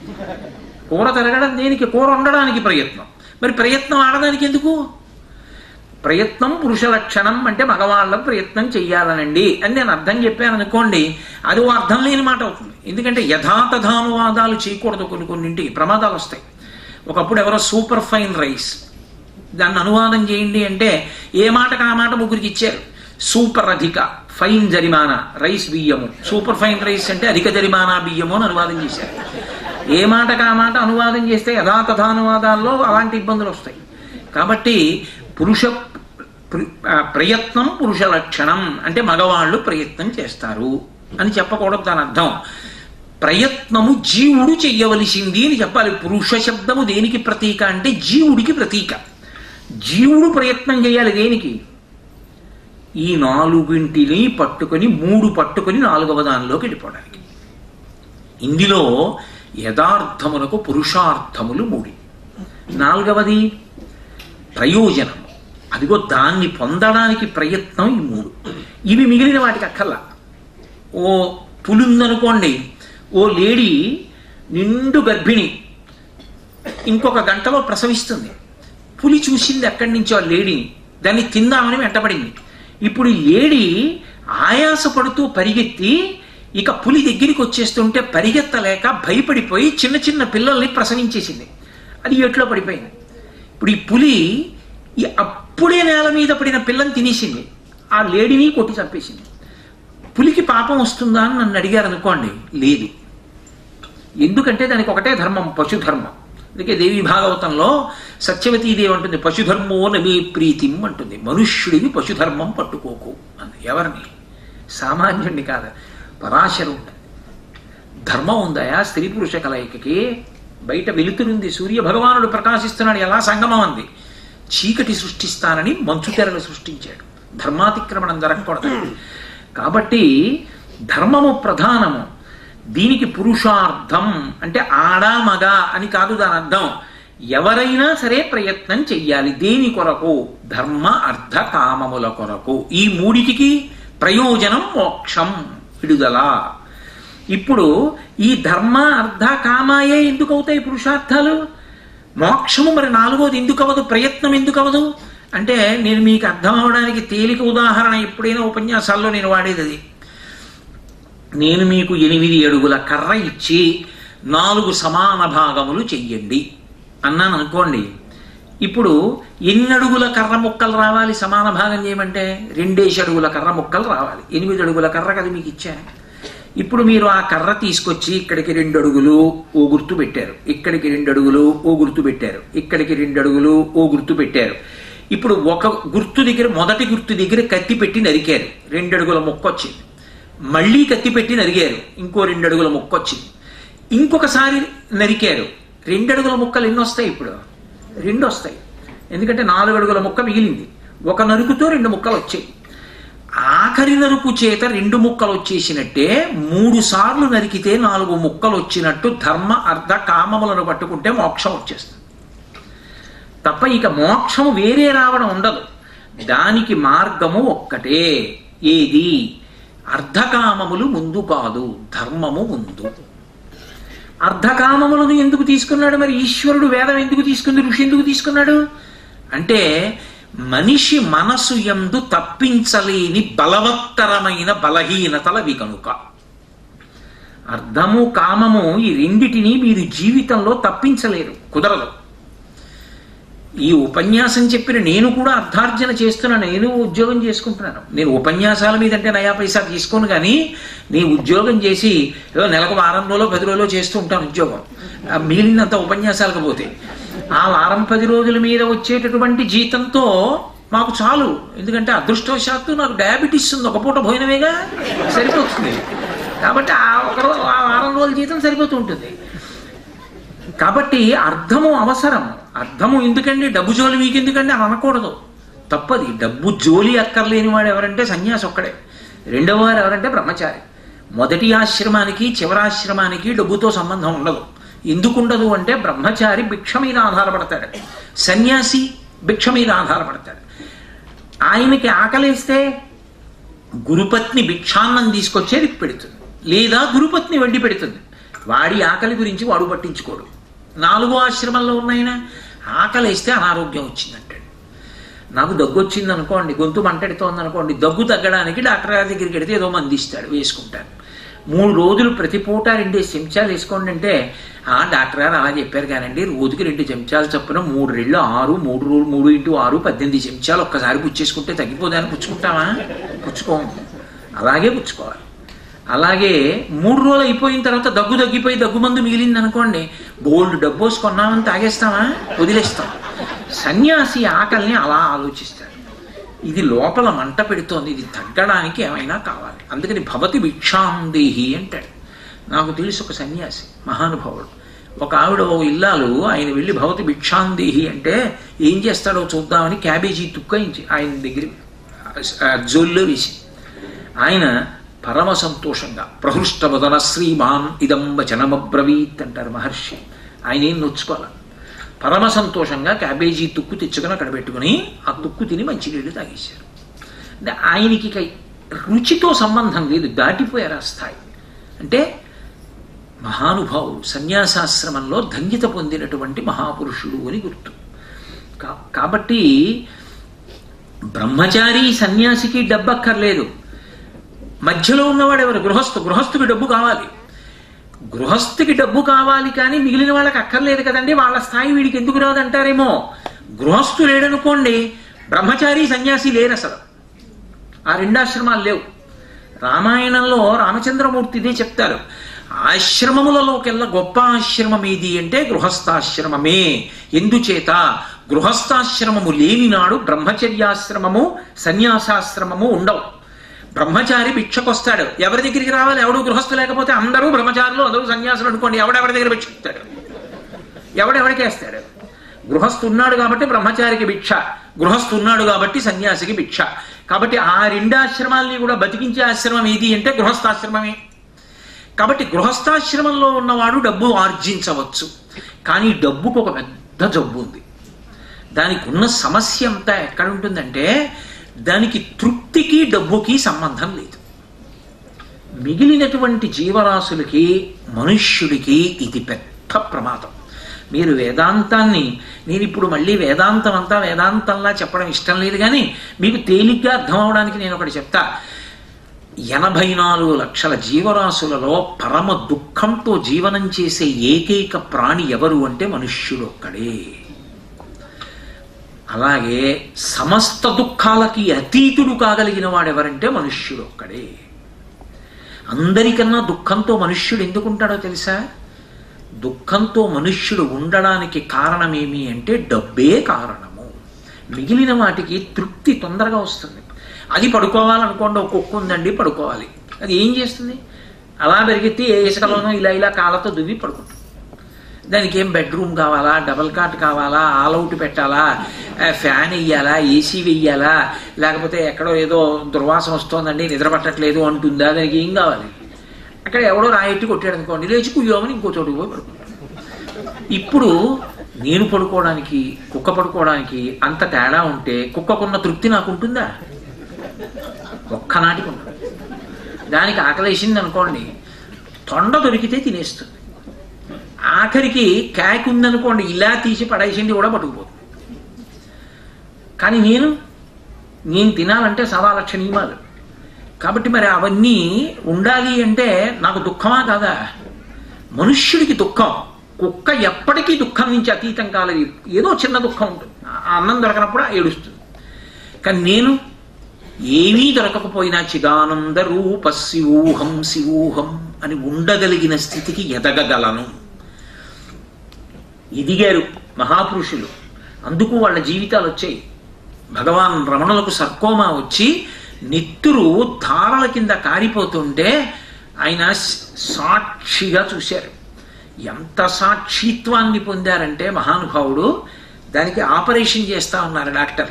కూర తిరగడం దేనికి కూర వండడానికి ప్రయత్నం మరి ప్రయత్నం ఆడడానికి ఎందుకు ప్రయత్నం పురుష లక్షణం అంటే మగవాళ్ళ ప్రయత్నం చెయ్యాలనండి అని నేను అర్థం చెప్పాను అనుకోండి అది ఓ అర్థం లేని మాట అవుతుంది ఎందుకంటే యథాతథానువాదాలు చేయకూడదు కొన్ని కొన్నింటికి ప్రమాదాలు వస్తాయి ఒకప్పుడు ఎవరో సూపర్ ఫైన్ రైస్ దాన్ని అనువాదం చేయండి అంటే ఏ మాటకు ఆ మాట ముగ్గురికి ఇచ్చారు సూపర్ అధిక ఫైన్ జరిమానా రైస్ బియ్యము సూపర్ ఫైన్ రైస్ అంటే అధిక జరిమానా బియ్యము అని అనువాదం చేశారు ఏ మాటకు ఆ మాట అనువాదం చేస్తే యథాతథానువాదాల్లో అలాంటి ఇబ్బందులు వస్తాయి కాబట్టి పురుష ప్ర- ఆ, ప్రయత్నం పురుష లక్షణం అంటే మగవాళ్ళు ప్రయత్నం చేస్తారు అని చెప్పకూడదు దాని అర్థం ప్రయత్నము జీవుడు చెయ్యవలసింది అని చెప్పాలి పురుష శబ్దము దేనికి ప్రతీక అంటే జీవుడికి ప్రతీక జీవుడు ప్రయత్నం చేయాలి దేనికి ఈ నాలుగింటిని పట్టుకొని మూడు పట్టుకొని నాలుగవ దానిలోకి వెళ్ళిపోవడానికి ఇందులో యథార్థమునకు పురుషార్థములు మూడి నాలుగవది ప్రయోజనం అదిగో దాన్ని పొందడానికి ప్రయత్నం ఈ మూడు ఇవి మిగిలిన వాటికి అక్కర్లా ఓ పులి ఉందనుకోండి ఓ లేడీ నిండు గర్భిణి ఇంకొక గంటలో ప్రసవిస్తుంది పులి చూసింది ఎక్కడి నుంచో ఆ లేడీని దాన్ని తిందామని వెంటబడింది ఇప్పుడు ఈ లేడీ ఆయాసపడుతూ పరిగెత్తి ఇక పులి దగ్గరికి వచ్చేస్తుంటే పరిగెత్తలేక భయపడిపోయి చిన్న చిన్న పిల్లల్ని ప్రసవించేసింది అది ఎట్లో పడిపోయింది ఇప్పుడు ఈ పులి ఈ ఆ అప్పుడే నేల మీద పడిన పిల్లని తినేసింది ఆ లేడిని కొట్టి చంపేసింది పులికి పాపం వస్తుందా అని నన్ను అడిగారు అనుకోండి లేదు ఎందుకంటే దానికి ఒకటే ధర్మం పశుధర్మం అందుకే దేవి భాగవతంలో సత్యవతీదేవి అంటుంది పశుధర్మో నవీ ప్రీతిం అంటుంది మనుష్యుడివి పశుధర్మం పట్టుకోకు అంది ఎవరిని సామాన్యుడిని కాదు పరాశరుడు ధర్మం ఉందయా స్త్రీ పురుష కలయికకి బయట వెలుతురుంది సూర్య భగవానుడు ప్రకాశిస్తున్నాడు ఎలా సంగమం అంది చీకటి సృష్టిస్తానని మంచు తెరలు సృష్టించాడు ధర్మాతిక్రమణం జరగకూడదు కాబట్టి ధర్మము ప్రధానము దీనికి పురుషార్థం అంటే ఆడ మగ అని కాదు దాని అర్థం ఎవరైనా సరే ప్రయత్నం చెయ్యాలి దేని కొరకు ధర్మ అర్థ కామముల కొరకు ఈ మూడిటికి ప్రయోజనం మోక్షం విడుదల ఇప్పుడు ఈ ధర్మ అర్థ కామాయే ఎందుకు అవుతాయి పురుషార్థాలు మోక్షము మరి నాలుగోది ఎందుకు అవ్వదు ప్రయత్నం ఎందుకు అవ్వదు అంటే నేను మీకు అర్థం అవడానికి తేలిక ఉదాహరణ ఎప్పుడైనా ఉపన్యాసాల్లో నేను వాడేది అది నేను మీకు ఎనిమిది అడుగుల కర్ర ఇచ్చి నాలుగు సమాన భాగములు చెయ్యండి అన్నాను అనుకోండి ఇప్పుడు ఎన్ని అడుగుల కర్ర ముక్కలు రావాలి సమాన భాగం చేయమంటే రెండేసి అడుగుల కర్ర ముక్కలు రావాలి ఎనిమిది అడుగుల కర్ర కదా మీకు ఇచ్చాను ఇప్పుడు మీరు ఆ కర్ర తీసుకొచ్చి ఇక్కడికి రెండు అడుగులు ఓ గుర్తు పెట్టారు ఇక్కడికి రెండు అడుగులు ఓ గుర్తు పెట్టారు ఇక్కడికి రెండు అడుగులు ఓ గుర్తు పెట్టారు ఇప్పుడు ఒక గుర్తు దగ్గర మొదటి గుర్తు దగ్గర కత్తి పెట్టి నరికారు రెండు అడుగుల మొక్క వచ్చింది మళ్ళీ కత్తి పెట్టి నరిగారు ఇంకో రెండు అడుగుల మొక్క వచ్చింది ఇంకొకసారి నరికారు రెండు అడుగుల ముక్కలు ఎన్ని వస్తాయి ఇప్పుడు రెండు వస్తాయి ఎందుకంటే నాలుగు అడుగుల ముక్క మిగిలింది ఒక నరుకుతో రెండు ముక్కలు వచ్చాయి ఆఖరి నరుకు చేత రెండు ముక్కలు వచ్చేసినట్టే మూడు సార్లు నరికితే నాలుగు ముక్కలు వచ్చినట్టు ధర్మ అర్థ కామములను పట్టుకుంటే మోక్షం వచ్చేస్తుంది తప్ప ఇక మోక్షం వేరే రావడం ఉండదు దానికి మార్గము ఒక్కటే ఏది అర్ధకామములు ముందు కాదు ధర్మము ముందు అర్ధకామములను ఎందుకు తీసుకున్నాడు మరి ఈశ్వరుడు వేదం ఎందుకు తీసుకుంది ఋషి ఎందుకు తీసుకున్నాడు అంటే మనిషి మనసు ఎందు తప్పించలేని బలవత్తరమైన బలహీనతలవి కనుక అర్థము కామము ఈ రెండిటిని మీరు జీవితంలో తప్పించలేరు కుదరదు ఈ ఉపన్యాసం చెప్పిన నేను కూడా అర్థార్జన చేస్తున్నాను నేను ఉద్యోగం చేసుకుంటున్నాను నేను ఉపన్యాసాల మీద అంటే నయా పైసా తీసుకోను కానీ నీ ఉద్యోగం చేసి ఏదో నెలకు వారం రోజులో పది రోజులో చేస్తూ ఉంటాను ఉద్యోగం ఆ మిగిలినంత ఉపన్యాసాలకు పోతే ఆ వారం పది రోజుల మీద వచ్చేటటువంటి జీతంతో మాకు చాలు ఎందుకంటే అదృష్టవశాత్తు నాకు డయాబెటీస్ ఉంది ఒక పూట భోజనమేగా సరిపోతుంది కాబట్టి ఆ ఒక రో- ఆ వారం రోజుల జీతం సరిపోతూ ఉంటుంది కాబట్టి అర్థము అవసరం అర్థము ఎందుకండి డబ్బు జోలి మీకు ఎందుకండి అని అనకూడదు తప్పది డబ్బు జోలి అక్కర్లేని వాడు ఎవరంటే సన్యాసి ఒక్కడే రెండవ వారు ఎవరంటే బ్రహ్మచారి మొదటి ఆశ్రమానికి చివరాశ్రమానికి డబ్బుతో సంబంధం ఉండదు ఎందుకు ఉండదు అంటే బ్రహ్మచారి భిక్ష మీద ఆధారపడతాడు సన్యాసి భిక్ష మీద ఆధారపడతాడు ఆయనకి ఆకలేస్తే గురుపత్ని భిక్షాన్నం తీసుకొచ్చేది పెడుతుంది లేదా గురుపత్ని వండి పెడుతుంది వాడి ఆకలి గురించి వాడు పట్టించుకోడు నాలుగో ఆశ్రమంలో ఉన్నాయన ఆకలేస్తే అనారోగ్యం వచ్చిందంటాడు నాకు దగ్గు వచ్చింది అనుకోండి గొంతు మంటెడుతోంది అనుకోండి దగ్గు తగ్గడానికి డాక్టర్ గారి దగ్గరికి వెడితే ఏదో మంది ఇస్తాడు వేసుకుంటాను మూడు రోజులు ప్రతి పూట రెండు చెంచాలు వేసుకోండి అంటే ఆ డాక్టర్ గారు అలా చెప్పారు కానండి రోజుకి రెండు చెంచాలు చొప్పున మూడు రెళ్ళు ఆరు మూడు రోజులు మూడు ఇంటూ ఆరు పద్దెనిమిది చెంచాలు ఒక్కసారి పుచ్చేసుకుంటే తగ్గిపోదాన్ని పుచ్చుకుంటామా పుచ్చుకోము అలాగే పుచ్చుకోవాలి అలాగే మూడు రోజులు అయిపోయిన తర్వాత దగ్గు తగ్గిపోయి దగ్గు మందు మిగిలింది అనుకోండి బోల్డ్ డబ్బోస్ కొన్నామని తాగేస్తామా వదిలేస్తాం సన్యాసి ఆకలిని అలా ఆలోచిస్తాడు ఇది లోపల మంట పెడుతోంది ఇది తగ్గడానికి ఏమైనా కావాలి అందుకని భవతి భిక్షాందేహి అంటాడు నాకు తెలుసు ఒక సన్యాసి మహానుభావుడు ఒక ఆవిడ ఓ ఇల్లాలు ఆయన వెళ్ళి భవతి భిక్షాందేహి అంటే ఏం చేస్తాడో చూద్దామని క్యాబేజీ తుక్కాయించి ఆయన దగ్గర ఆ జోల్లో వేసి ఆయన పరమ సంతోషంగా ప్రహృష్టవదన శ్రీమాన్ ఇదం వచనమబ్రవీత్ అంటారు మహర్షి ఆయన ఏం నొచ్చుకోవాలి పరమ సంతోషంగా క్యాబేజీ తుక్కు తెచ్చుకొని అక్కడ పెట్టుకుని ఆ తుక్కు తిని మంచినీళ్ళు తాగేశారు అంటే ఆయనకి ఇక రుచితో సంబంధం లేదు దాటిపోయారు ఆ స్థాయి అంటే మహానుభావుడు సన్యాసాశ్రమంలో ధన్యత పొందినటువంటి మహాపురుషుడు అని గుర్తు కా- కాబట్టి బ్రహ్మచారి సన్యాసికి డబ్బక్కర్లేదు మధ్యలో ఉన్నవాడు ఎవరు గృహస్థు గృహస్థుకి డబ్బు కావాలి గృహస్థుకి డబ్బు కావాలి కానీ మిగిలిన వాళ్ళకి అక్కర్లేదు కదండి వాళ్ళ స్థాయి వీడికి ఎందుకు రాదంటారేమో గృహస్థు లేడనుకోండి బ్రహ్మచారి సన్యాసి లేరు అసలు ఆ రెండు ఆశ్రమాలు లేవు రామాయణంలో రామచంద్రమూర్తి ఇదే చెప్తారు ఆశ్రమములలోకెల్లా గొప్ప ఆశ్రమం ఏది అంటే గృహస్థాశ్రమమే ఎందుచేత గృహస్థాశ్రమము లేనినాడు బ్రహ్మచర్యాశ్రమము సన్యాసాశ్రమము ఉండవు బ్రహ్మచారి భిక్షకొస్తాడు ఎవరి దగ్గరికి రావాలి ఎవడు గృహస్థు లేకపోతే అందరూ బ్రహ్మచారులు అందరూ సన్యాసులు అనుకోండి ఎవడెవరి దగ్గర భిక్షిస్తాడు ఎవడెవడికి వేస్తాడు గృహస్థు ఉన్నాడు కాబట్టి బ్రహ్మచారికి భిక్ష గృహస్థు ఉన్నాడు కాబట్టి సన్యాసికి భిక్ష కాబట్టి ఆ రెండు ఆశ్రమాల్ని కూడా బతికించే ఆశ్రమం ఏది అంటే గృహస్థాశ్రమమే కాబట్టి గృహస్థాశ్రమంలో ఉన్నవాడు డబ్బు ఆర్జించవచ్చు కానీ డబ్బుకు ఒక పెద్ద జబ్బు ఉంది దానికి ఉన్న సమస్య అంతా ఎక్కడ ఉంటుందంటే దానికి తృప్తికి డబ్బుకి సంబంధం లేదు మిగిలినటువంటి జీవరాశులకి మనుష్యుడికి ఇది పెద్ద ప్రమాదం మీరు వేదాంతాన్ని నేను ఇప్పుడు మళ్ళీ వేదాంతం అంతా వేదాంతంలా చెప్పడం ఇష్టం లేదు కానీ మీకు తేలిగ్గా అర్థం అవడానికి నేను ఒకటి చెప్తా ఎనభై నాలుగు లక్షల జీవరాశులలో పరమ దుఃఖంతో జీవనం చేసే ఏకైక ప్రాణి ఎవరు అంటే మనుష్యుడు ఒక్కడే అలాగే సమస్త దుఃఖాలకి అతీతుడు కాగలిగిన వాడెవరంటే మనుష్యుడు ఒక్కడే అందరికన్నా దుఃఖంతో మనుష్యుడు ఎందుకుంటాడో తెలుసా దుఃఖంతో మనుష్యుడు ఉండడానికి కారణమేమి అంటే డబ్బే కారణము మిగిలిన వాటికి తృప్తి తొందరగా వస్తుంది అది పడుకోవాలనుకోండి ఒక కుక్క ఉందండి పడుకోవాలి అది ఏం చేస్తుంది అలా పెరిగితే ఏ ఇసుకలోనో ఇలా ఇలా కాళ్ళతో దువ్వి పడుకుంటుంది దానికి ఏం బెడ్రూమ్ కావాలా డబల్ కాట్ కావాలా ఆల్ అవుట్ పెట్టాలా ఫ్యాన్ వెయ్యాలా ఏసీ వెయ్యాలా లేకపోతే ఎక్కడో ఏదో దుర్వాసన వస్తోందండి నిద్ర పట్టట్లేదు అంటుందా దానికి ఏం కావాలి అక్కడ ఎవడో రాయెట్టి కొట్టాడు అనుకోండి లేచి కుయ్యోమని ఇంకో చోటుకు పోయి పడుకుంటాడు ఇప్పుడు నేను పడుకోవడానికి కుక్క పడుకోవడానికి అంత తేడా ఉంటే కుక్కకున్న తృప్తి నాకు ఉంటుందా ఒక్కనాటికి ఉండదు దానికి ఆకలేసింది అనుకోండి తొండ దొరికితే తినేస్తుంది ఆఖరికి క్యాక్ ఉందనుకోండి ఇలా తీసి పడేసింది కూడా పట్టుకుపోతుంది కానీ నేను నేను తినాలంటే సవా లక్ష నియమాలు కాబట్టి మరి అవన్నీ ఉండాలి అంటే నాకు దుఃఖమా కాదా మనుష్యుడికి దుఃఖం కుక్క ఎప్పటికీ దుఃఖం నుంచి అతీతం కాలేదు ఏదో చిన్న దుఃఖం ఉంటుంది ఆ అన్నం దొరకనప్పుడు ఏడుస్తుంది కానీ నేను ఏమీ దొరకకపోయినా చిదానంద రూప శివూహం శివూహం అని ఉండగలిగిన స్థితికి ఎదగగలను ఎదిగారు మహాపురుషులు అందుకు వాళ్ళ జీవితాలు వచ్చాయి భగవాన్ రమణులకు సర్కోమా వచ్చి నెత్తురు ధారల కింద కారిపోతుంటే ఆయన సాక్షిగా చూశారు ఎంత సాక్షిత్వాన్ని పొందారంటే మహానుభావుడు దానికి ఆపరేషన్ చేస్తా ఉన్నారు డాక్టర్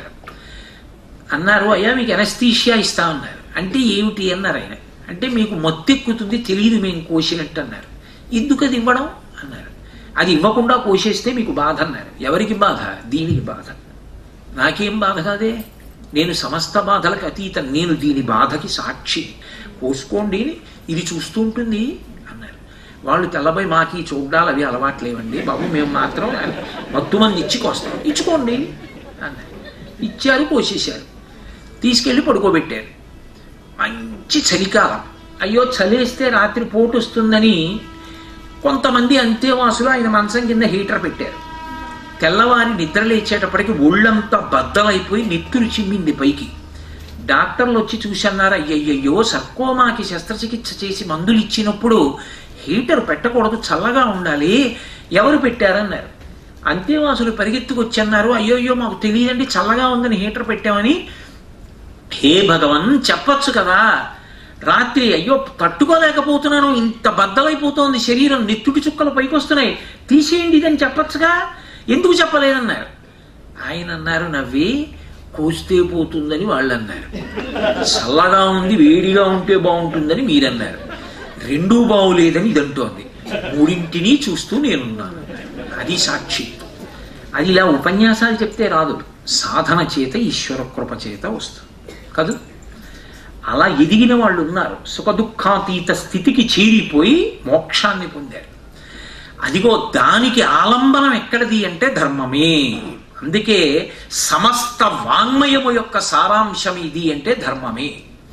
అన్నారు అయ్యా మీకు ఎనస్థీషియా ఇస్తా ఉన్నారు అంటే ఏమిటి అన్నారు ఆయన అంటే మీకు మొత్తెక్కుతుంది తెలియదు మేము కోసినట్టు అన్నారు ఎందుకు అది ఇవ్వడం అన్నారు అది ఇవ్వకుండా కోసేస్తే మీకు బాధ అన్నారు ఎవరికి బాధ దీనికి బాధ నాకేం బాధ కాదే నేను సమస్త బాధలకు అతీతం నేను దీని బాధకి సాక్షి కోసుకోండి ఇది చూస్తూ ఉంటుంది అన్నారు వాళ్ళు తెల్లబై మాకు ఈ చూడ్డాలు అవి అలవాట్లేవండి బాబు మేము మాత్రం మత్తు మంది ఇచ్చి కోస్తాం ఇచ్చుకోండి అన్నారు ఇచ్చారు కోసేశారు తీసుకెళ్ళి పడుకోబెట్టారు మంచి చలికాలం అయ్యో చలేస్తే రాత్రి పోటు వస్తుందని కొంతమంది అంతేవాసులు ఆయన మంచం కింద హీటర్ పెట్టారు తెల్లవారి నిద్ర లేచేటప్పటికి ఒళ్ళంతా బద్దలైపోయి నెత్తురు చిమ్మింది పైకి డాక్టర్లు వచ్చి చూసన్నారు అయ్యయ్యో సర్కోమాకి శస్త్రచికిత్స చేసి మందులు ఇచ్చినప్పుడు హీటర్ పెట్టకూడదు చల్లగా ఉండాలి ఎవరు పెట్టారన్నారు అంతేవాసులు పరిగెత్తుకొచ్చి అన్నారు అయ్యోయ్యో మాకు తెలియదండి చల్లగా ఉందని హీటర్ పెట్టామని హే భగవన్ చెప్పొచ్చు కదా రాత్రి అయ్యో తట్టుకోలేకపోతున్నాను ఇంత బద్దలైపోతోంది శరీరం నెత్తుటి చుక్కలు పైకి వస్తున్నాయి తీసేయండి ఇదని చెప్పొచ్చుగా ఎందుకు చెప్పలేదన్నారు ఆయన అన్నారు నవ్వి కోస్తే పోతుందని వాళ్ళు అన్నారు చల్లగా ఉంది వేడిగా ఉంటే బాగుంటుందని మీరన్నారు రెండూ బాగులేదని ఇదంటోంది మూడింటిని చూస్తూ నేనున్నాను అది సాక్షి అది ఇలా ఉపన్యాసాలు చెప్తే రాదు సాధన చేత ఈశ్వర కృప చేత వస్తుంది కాదు అలా ఎదిగిన వాళ్ళు ఉన్నారు సుఖదుఖాతీత స్థితికి చేరిపోయి మోక్షాన్ని పొందారు అదిగో దానికి ఆలంబనం ఎక్కడిది అంటే ధర్మమే అందుకే సమస్త వాంగ్మయము యొక్క సారాంశం ఇది అంటే ధర్మమే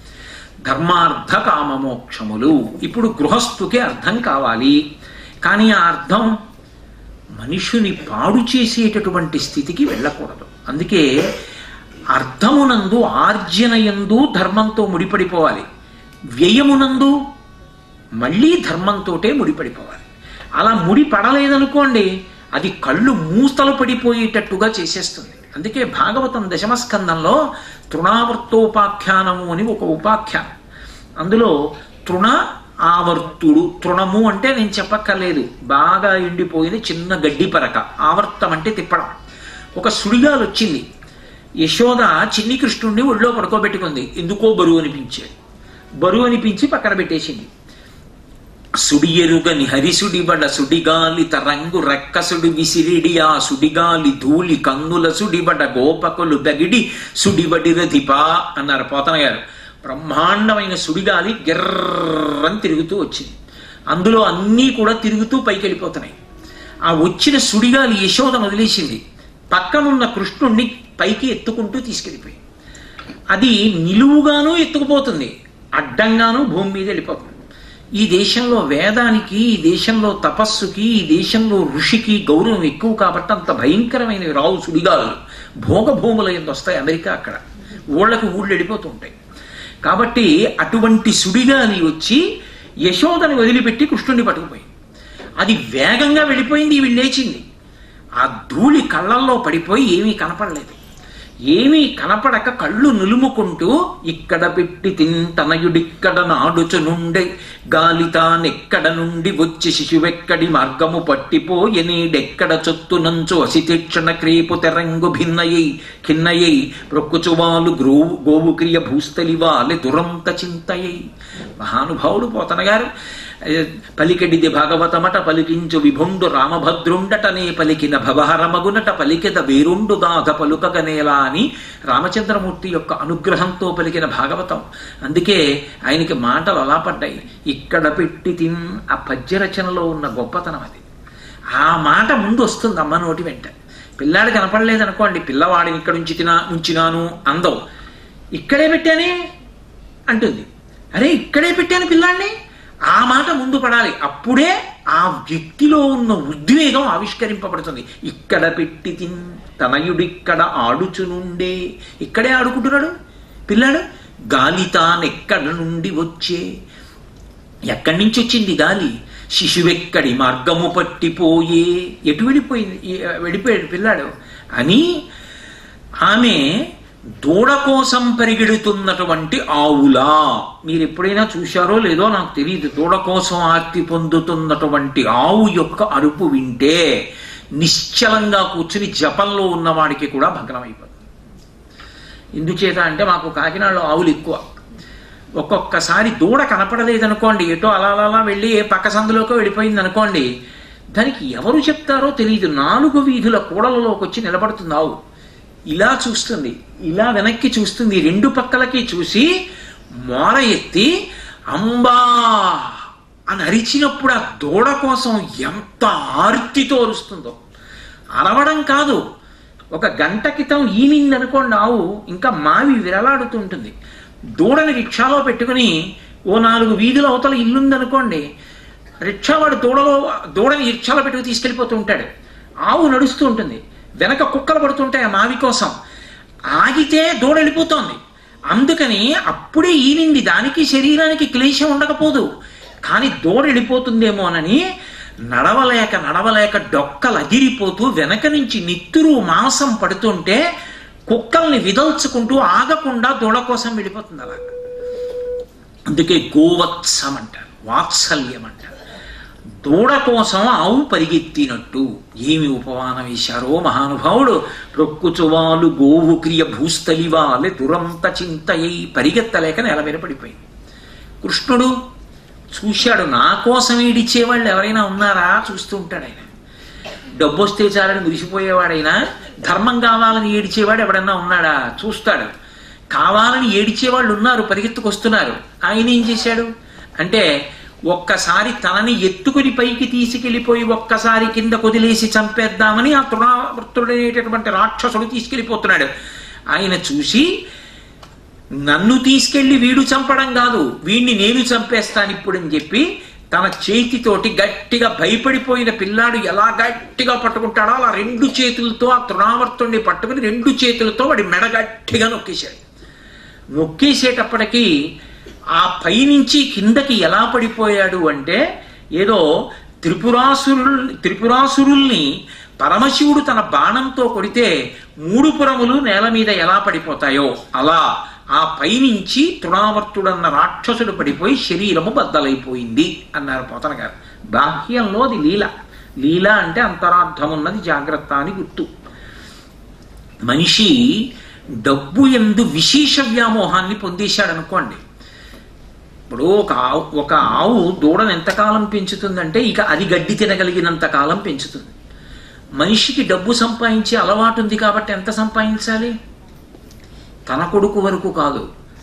ధర్మార్థ కామమోక్షములు ఇప్పుడు గృహస్థుకి అర్థం కావాలి కానీ ఆ అర్థం మనుషుని పాడు చేసేటటువంటి స్థితికి వెళ్ళకూడదు అందుకే అర్థమునందు ఆర్జనయందు ధర్మంతో ముడిపడిపోవాలి వ్యయమునందు మళ్ళీ ధర్మంతోటే ముడిపడిపోవాలి అలా ముడి పడలేదనుకోండి అది కళ్ళు మూస్తలు పడిపోయేటట్టుగా చేసేస్తుంది అందుకే భాగవతం దశమస్కందంలో తృణావర్తోపాఖ్యానము అని ఒక ఉపాఖ్యానం అందులో తృణ ఆవర్తుడు తృణము అంటే నేను చెప్పక్కర్లేదు బాగా ఎండిపోయిన చిన్న గడ్డి పరక ఆవర్తం అంటే తిప్పడం ఒక సుడిగాలు వచ్చింది యశోద చిన్ని కృష్ణుడిని ఒళ్ళో పడుకోబెట్టుకుంది ఎందుకో బరువు అనిపించాడు బరువు అనిపించి పక్కన పెట్టేసింది సుడియరుగని హరిసుడిబడ సుడిగాలి తరంగు రెక్కసుడి విసిరిడి ఆ సుడిగాలి ధూళి కంగుల సుడిబడ గోపకులు బగిడి సుడిబడి రధిపా అన్నారు పోతన గారు బ్రహ్మాండమైన సుడిగాలి గిర్రని తిరుగుతూ వచ్చింది అందులో అన్నీ కూడా తిరుగుతూ పైకి వెళ్ళిపోతున్నాయి ఆ వచ్చిన సుడిగాలి యశోదను వదిలేసింది పక్కనున్న కృష్ణుణ్ణి పైకి ఎత్తుకుంటూ తీసుకెళ్ళిపోయింది అది నిలువుగాను ఎత్తుకుపోతుంది అడ్డంగాను భూమి మీద వెళ్ళిపోతుంది ఈ దేశంలో వేదానికి ఈ దేశంలో తపస్సుకి ఈ దేశంలో ఋషికి గౌరవం ఎక్కువ కాబట్టి అంత భయంకరమైనవి రావు సుడిగాలు భోగభూముల ఎందు వస్తాయి అమెరికా అక్కడ ఊళ్ళకి ఊళ్ళు వెళ్ళిపోతూ ఉంటాయి కాబట్టి అటువంటి సుడిగాలి వచ్చి యశోదని వదిలిపెట్టి కృష్ణుడిని పట్టుకుపోయింది అది వేగంగా వెళ్ళిపోయింది వీళ్ళు లేచింది ఆ ధూళి కళ్ళల్లో పడిపోయి ఏమీ కనపడలేదు ఏమీ కనపడక కళ్ళు నులుముకుంటూ ఇక్కడ పెట్టి తింటనయుడిక్కడ నాడుచునుండే గాలితానెక్కడ నుండి వచ్చి శిశువెక్కడి మార్గము పట్టిపోయె నీడెక్కడ చొత్తునంచు అసితీక్షణ క్రేపు తెరంగు భిన్నయై ఖిన్నయై ప్రొక్కుచువాలు గ్రోవు గోవు క్రియ భూస్థలివాలె దురంత చింతయై మహానుభావుడు పోతన గారు పలికెడిది భాగవతమట పలికించు విభుండు రామభద్రుండటనే పలికిన భవహరమగునట పలికెద వేరుండు గాథ పలుకగనేలా అని రామచంద్రమూర్తి యొక్క అనుగ్రహంతో పలికిన భాగవతం అందుకే ఆయనకి మాటలు అలా పడ్డాయి ఇక్కడ పెట్టి తిన్ ఆ పద్య రచనలో ఉన్న గొప్పతనం అది ఆ మాట ముందు వస్తుంది అమ్మ నోటి వెంట పిల్లాడు కనపడలేదనుకోండి పిల్లవాడిని ఇక్కడ ఉంచి తినా ఉంచినాను అందవు ఇక్కడే పెట్టానే అంటుంది అరే ఇక్కడే పెట్టాను పిల్లాడిని ఆ మాట ముందు పడాలి అప్పుడే ఆ వ్యక్తిలో ఉన్న ఉద్వేగం ఆవిష్కరింపబడుతుంది ఇక్కడ పెట్టి తిన్ తనయుడిక్కడ ఆడుచునుండే ఇక్కడే ఆడుకుంటున్నాడు పిల్లాడు గాలి తానెక్కడ నుండి వచ్చే ఎక్కడి నుంచి వచ్చింది గాలి శిశువెక్కడి మార్గము పట్టిపోయే ఎటు వెళ్ళిపోయింది వెళ్ళిపోయాడు పిల్లాడు అని ఆమె దూడ కోసం పరిగెడుతున్నటువంటి ఆవులా మీరు ఎప్పుడైనా చూశారో లేదో నాకు తెలియదు దూడ కోసం ఆర్తి పొందుతున్నటువంటి ఆవు యొక్క అరుపు వింటే నిశ్చలంగా కూర్చుని జపంలో ఉన్నవాడికి కూడా భగ్నమైపోతుంది ఎందుచేత అంటే మాకు కాకినాడలో ఆవులు ఎక్కువ ఒక్కొక్కసారి దూడ కనపడలేదనుకోండి ఎటో అలా అలా వెళ్ళి ఏ పక్క సందులోకి వెళ్ళిపోయింది అనుకోండి దానికి ఎవరు చెప్తారో తెలియదు నాలుగు వీధుల కూడలలోకి వచ్చి నిలబడుతుంది ఆవు ఇలా చూస్తుంది ఇలా వెనక్కి చూస్తుంది రెండు పక్కలకి చూసి మోర ఎత్తి అంబా అని అరిచినప్పుడు ఆ దూడ కోసం ఎంత ఆర్తితో అరుస్తుందో అరవడం కాదు ఒక గంట క్రితం ఈనింది అనుకోండి ఆవు ఇంకా మావి విరలాడుతూ ఉంటుంది దూడని రిక్షాలో పెట్టుకుని ఓ నాలుగు వీధుల అవతల ఇల్లుందనుకోండి రిక్షావాడు దూడలో దూడని రిక్షాలో పెట్టుకు తీసుకెళ్ళిపోతూ ఉంటాడు ఆవు నడుస్తూ ఉంటుంది వెనక కుక్కలు పడుతుంటాయి ఆ మావి కోసం ఆగితే దూడ వెళ్ళిపోతోంది అందుకని అప్పుడే ఈనింది దానికి శరీరానికి క్లేశం ఉండకపోదు కానీ దూడ వెళ్ళిపోతుందేమోనని నడవలేక నడవలేక డొక్కలు అదిరిపోతూ వెనక నుంచి నిత్తురు మాంసం పడుతుంటే కుక్కల్ని విదల్చుకుంటూ ఆగకుండా దూడ కోసం వెళ్ళిపోతుంది అలా అందుకే గోవత్సం అంటారు వాత్సల్యం అంటారు దూడ కోసం ఆవు పరిగెత్తినట్టు ఏమి ఉపమానం వేశారో మహానుభావుడు ప్రొక్కుచువాలు గోవు క్రియ భూస్థలివాలే దురంత చింతయ్యి పరిగెత్తలేక నెల మీద పడిపోయింది కృష్ణుడు చూశాడు నా కోసం ఏడిచ్చేవాళ్ళు ఎవరైనా ఉన్నారా చూస్తూ ఉంటాడు ఆయన డబ్బు వస్తే చాలని మురిసిపోయేవాడైనా ధర్మం కావాలని ఏడిచేవాడు ఎవడన్నా ఉన్నాడా చూస్తాడు కావాలని ఏడిచేవాళ్ళు ఉన్నారు పరిగెత్తుకొస్తున్నారు ఆయన ఏం చేశాడు అంటే ఒక్కసారి తనని ఎత్తుకుని పైకి తీసుకెళ్లిపోయి ఒక్కసారి కింద కొదిలేసి చంపేద్దామని ఆ తృణావృత్తుడనేటటువంటి రాక్షసుడు తీసుకెళ్లిపోతున్నాడు ఆయన చూసి నన్ను తీసుకెళ్లి వీడు చంపడం కాదు వీడిని నేను చంపేస్తాను ఇప్పుడు అని చెప్పి తన చేతితోటి గట్టిగా భయపడిపోయిన పిల్లాడు ఎలా గట్టిగా పట్టుకుంటాడో అలా రెండు చేతులతో ఆ తృణావర్తుణ్ణి పట్టుకుని రెండు చేతులతో వాడి మెడ గట్టిగా నొక్కేశాడు నొక్కేసేటప్పటికీ ఆ పైనుంచి కిందకి ఎలా పడిపోయాడు అంటే ఏదో త్రిపురాసురు త్రిపురాసురుల్ని పరమశివుడు తన బాణంతో కొడితే మూడు పురములు నేల మీద ఎలా పడిపోతాయో అలా ఆ పైనుంచి తృణావర్తుడన్న రాక్షసుడు పడిపోయి శరీరము బద్దలైపోయింది అన్నారు పోతన గారు బాహ్యంలో అది లీల లీల అంటే అంతరార్థం ఉన్నది జాగ్రత్త అని గుర్తు మనిషి డబ్బు ఎందు విశేష వ్యామోహాన్ని పొందేశాడు అనుకోండి ఇప్పుడు ఒక ఆవు ఒక ఆవు దూడను ఎంతకాలం పెంచుతుందంటే ఇక అది గడ్డి తినగలిగినంత కాలం పెంచుతుంది మనిషికి డబ్బు సంపాదించే అలవాటు ఉంది కాబట్టి ఎంత సంపాదించాలి తన కొడుకు వరకు కాదు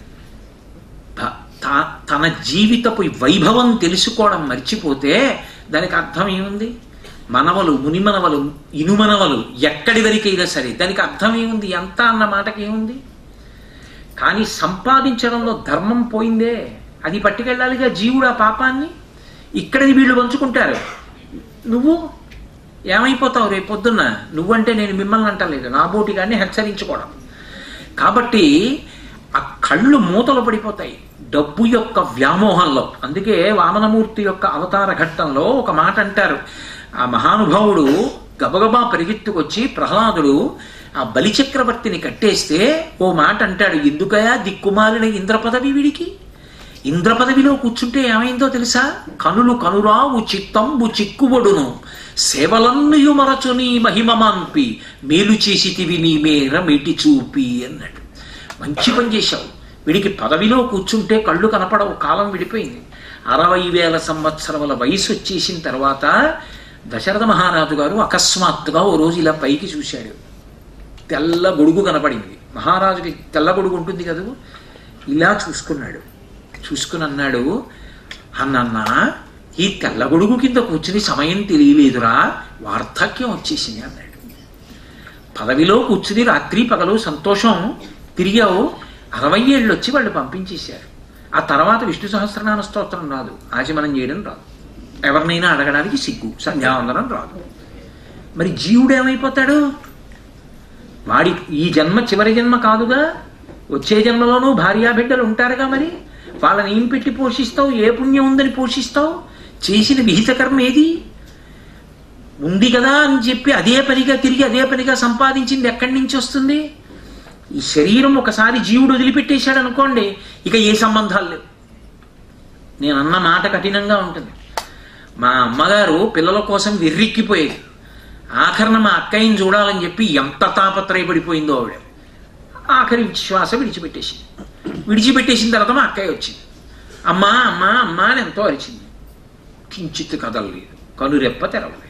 త- త- తన జీవితపు వైభవం తెలుసుకోవడం మర్చిపోతే దానికి అర్థం ఏముంది మనవలు మునిమనవలు ఇనుమనవలు ఎక్కడి వరకైనా సరే దానికి అర్థం ఏముంది ఎంత అన్న మాటకి ఏముంది కానీ సంపాదించడంలో ధర్మం పోయిందే అది పట్టుకెళ్ళాలిగా జీవుడు ఆ పాపాన్ని ఇక్కడది వీళ్ళు పంచుకుంటారు నువ్వు ఏమైపోతావు రేపు పొద్దున్న నువ్వంటే నేను మిమ్మల్ని అంటలేదు నా బోటి కానీ హెచ్చరించుకోవడం కాబట్టి ఆ కళ్ళు మూతలు పడిపోతాయి డబ్బు యొక్క వ్యామోహంలో అందుకే వామనమూర్తి యొక్క అవతార ఘట్టంలో ఒక మాట అంటారు ఆ మహానుభావుడు గబగబా పరిగెత్తుకొచ్చి ప్రహ్లాదుడు ఆ బలిచక్రవర్తిని కట్టేస్తే ఓ మాట అంటాడు ఎందుకయా దిక్కుమాలిన ఇంద్ర పదవి వీడికి ఇంద్ర పదవిలో కూర్చుంటే ఏమైందో తెలుసా కనులు కనురావు చిత్తంబు చిక్కుబడును సేవలన్నయు మరచు నీ మహిమమాన్పి మేలు చేసితివి నీ మేర మెటి చూపి అన్నాడు మంచి పని చేశావు వీడికి పదవిలో కూర్చుంటే కళ్ళు కనపడవు కాలం విడిపోయింది అరవై వేల సంవత్సరముల వయసు వచ్చేసిన తర్వాత దశరథ మహారాజు గారు అకస్మాత్తుగా ఓ రోజు ఇలా పైకి చూశాడు తెల్ల గొడుగు కనపడింది మహారాజుకి తెల్ల గొడుగు ఉంటుంది కదా ఇలా చూసుకున్నాడు చూసుకుని అన్నాడు అన్నన్న ఈ తెల్ల గొడుగు కింద కూర్చుని సమయం తెలియలేదురా వార్ధక్యం వచ్చేసింది అన్నాడు పదవిలో కూర్చుని రాత్రి పగలు సంతోషం తిరిగావు అరవై ఏళ్ళు వచ్చి వాళ్ళు పంపించేశారు ఆ తర్వాత విష్ణు సహస్రనామ స్తోత్రం రాదు ఆచమనం చేయడం రాదు ఎవరినైనా అడగడానికి సిగ్గు సంధ్యావందనం రాదు మరి జీవుడు ఏమైపోతాడు వాడి ఈ జన్మ చివరి జన్మ కాదుగా వచ్చే జన్మలోనూ భార్యాబిడ్డలు ఉంటారుగా మరి వాళ్ళని ఏం పెట్టి పోషిస్తావు ఏ పుణ్యం ఉందని పోషిస్తావు చేసిన విహిత కర్మ ఏది ఉంది కదా అని చెప్పి అదే పనిగా తిరిగి అదే పనిగా సంపాదించింది ఎక్కడి నుంచి వస్తుంది ఈ శరీరం ఒకసారి జీవుడు వదిలిపెట్టేశాడు అనుకోండి ఇక ఏ సంబంధాలు లేవు నేను అన్న మాట కఠినంగా ఉంటుంది మా అమ్మగారు పిల్లల కోసం వెర్రిక్కిపోయేది ఆఖరణ మా అక్కయ్యని చూడాలని చెప్పి ఎంత తాపత్రయపడిపోయిందో ఆవిడ ఆఖరి శ్వాస విడిచిపెట్టేసింది విడిచిపెట్టేసిన తర్వాత మా అక్కయ్య వచ్చింది అమ్మా అమ్మా అమ్మా అని ఎంతో అరిచింది కించిత్ కదలలేదు కనురెప్ప తెరవలేదు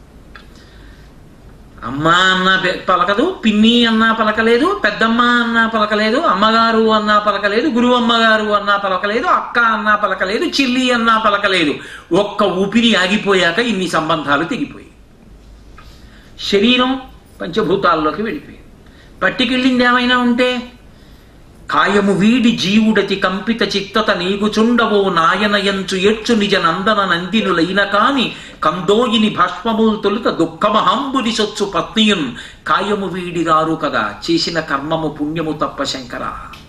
అమ్మ అన్న పె- పలకదు పిన్ని అన్నా పలకలేదు పెద్దమ్మ అన్నా పలకలేదు అమ్మగారు అన్నా పలకలేదు గురువు అమ్మగారు అన్నా పలకలేదు అక్క అన్నా పలకలేదు చిల్లి అన్నా పలకలేదు ఒక్క ఊపిరి ఆగిపోయాక ఇన్ని సంబంధాలు తెగిపోయాయి శరీరం పంచభూతాల్లోకి వెళ్ళిపోయింది పట్టికెళ్ళింది ఏమైనా ఉంటే కాయము వీడి జీవుడతి కంపిత చిత్తత నీగుచుండవో నాయనయంచు ఎచ్చు నిజ నందన నందినులైన కాని కందోయిని భస్మముల్ తొలుత దుఃఖమహంబుని సొచ్చు పత్నియున్ కాయము వీడిగారు కదా చేసిన కర్మము పుణ్యము తప్ప శంకర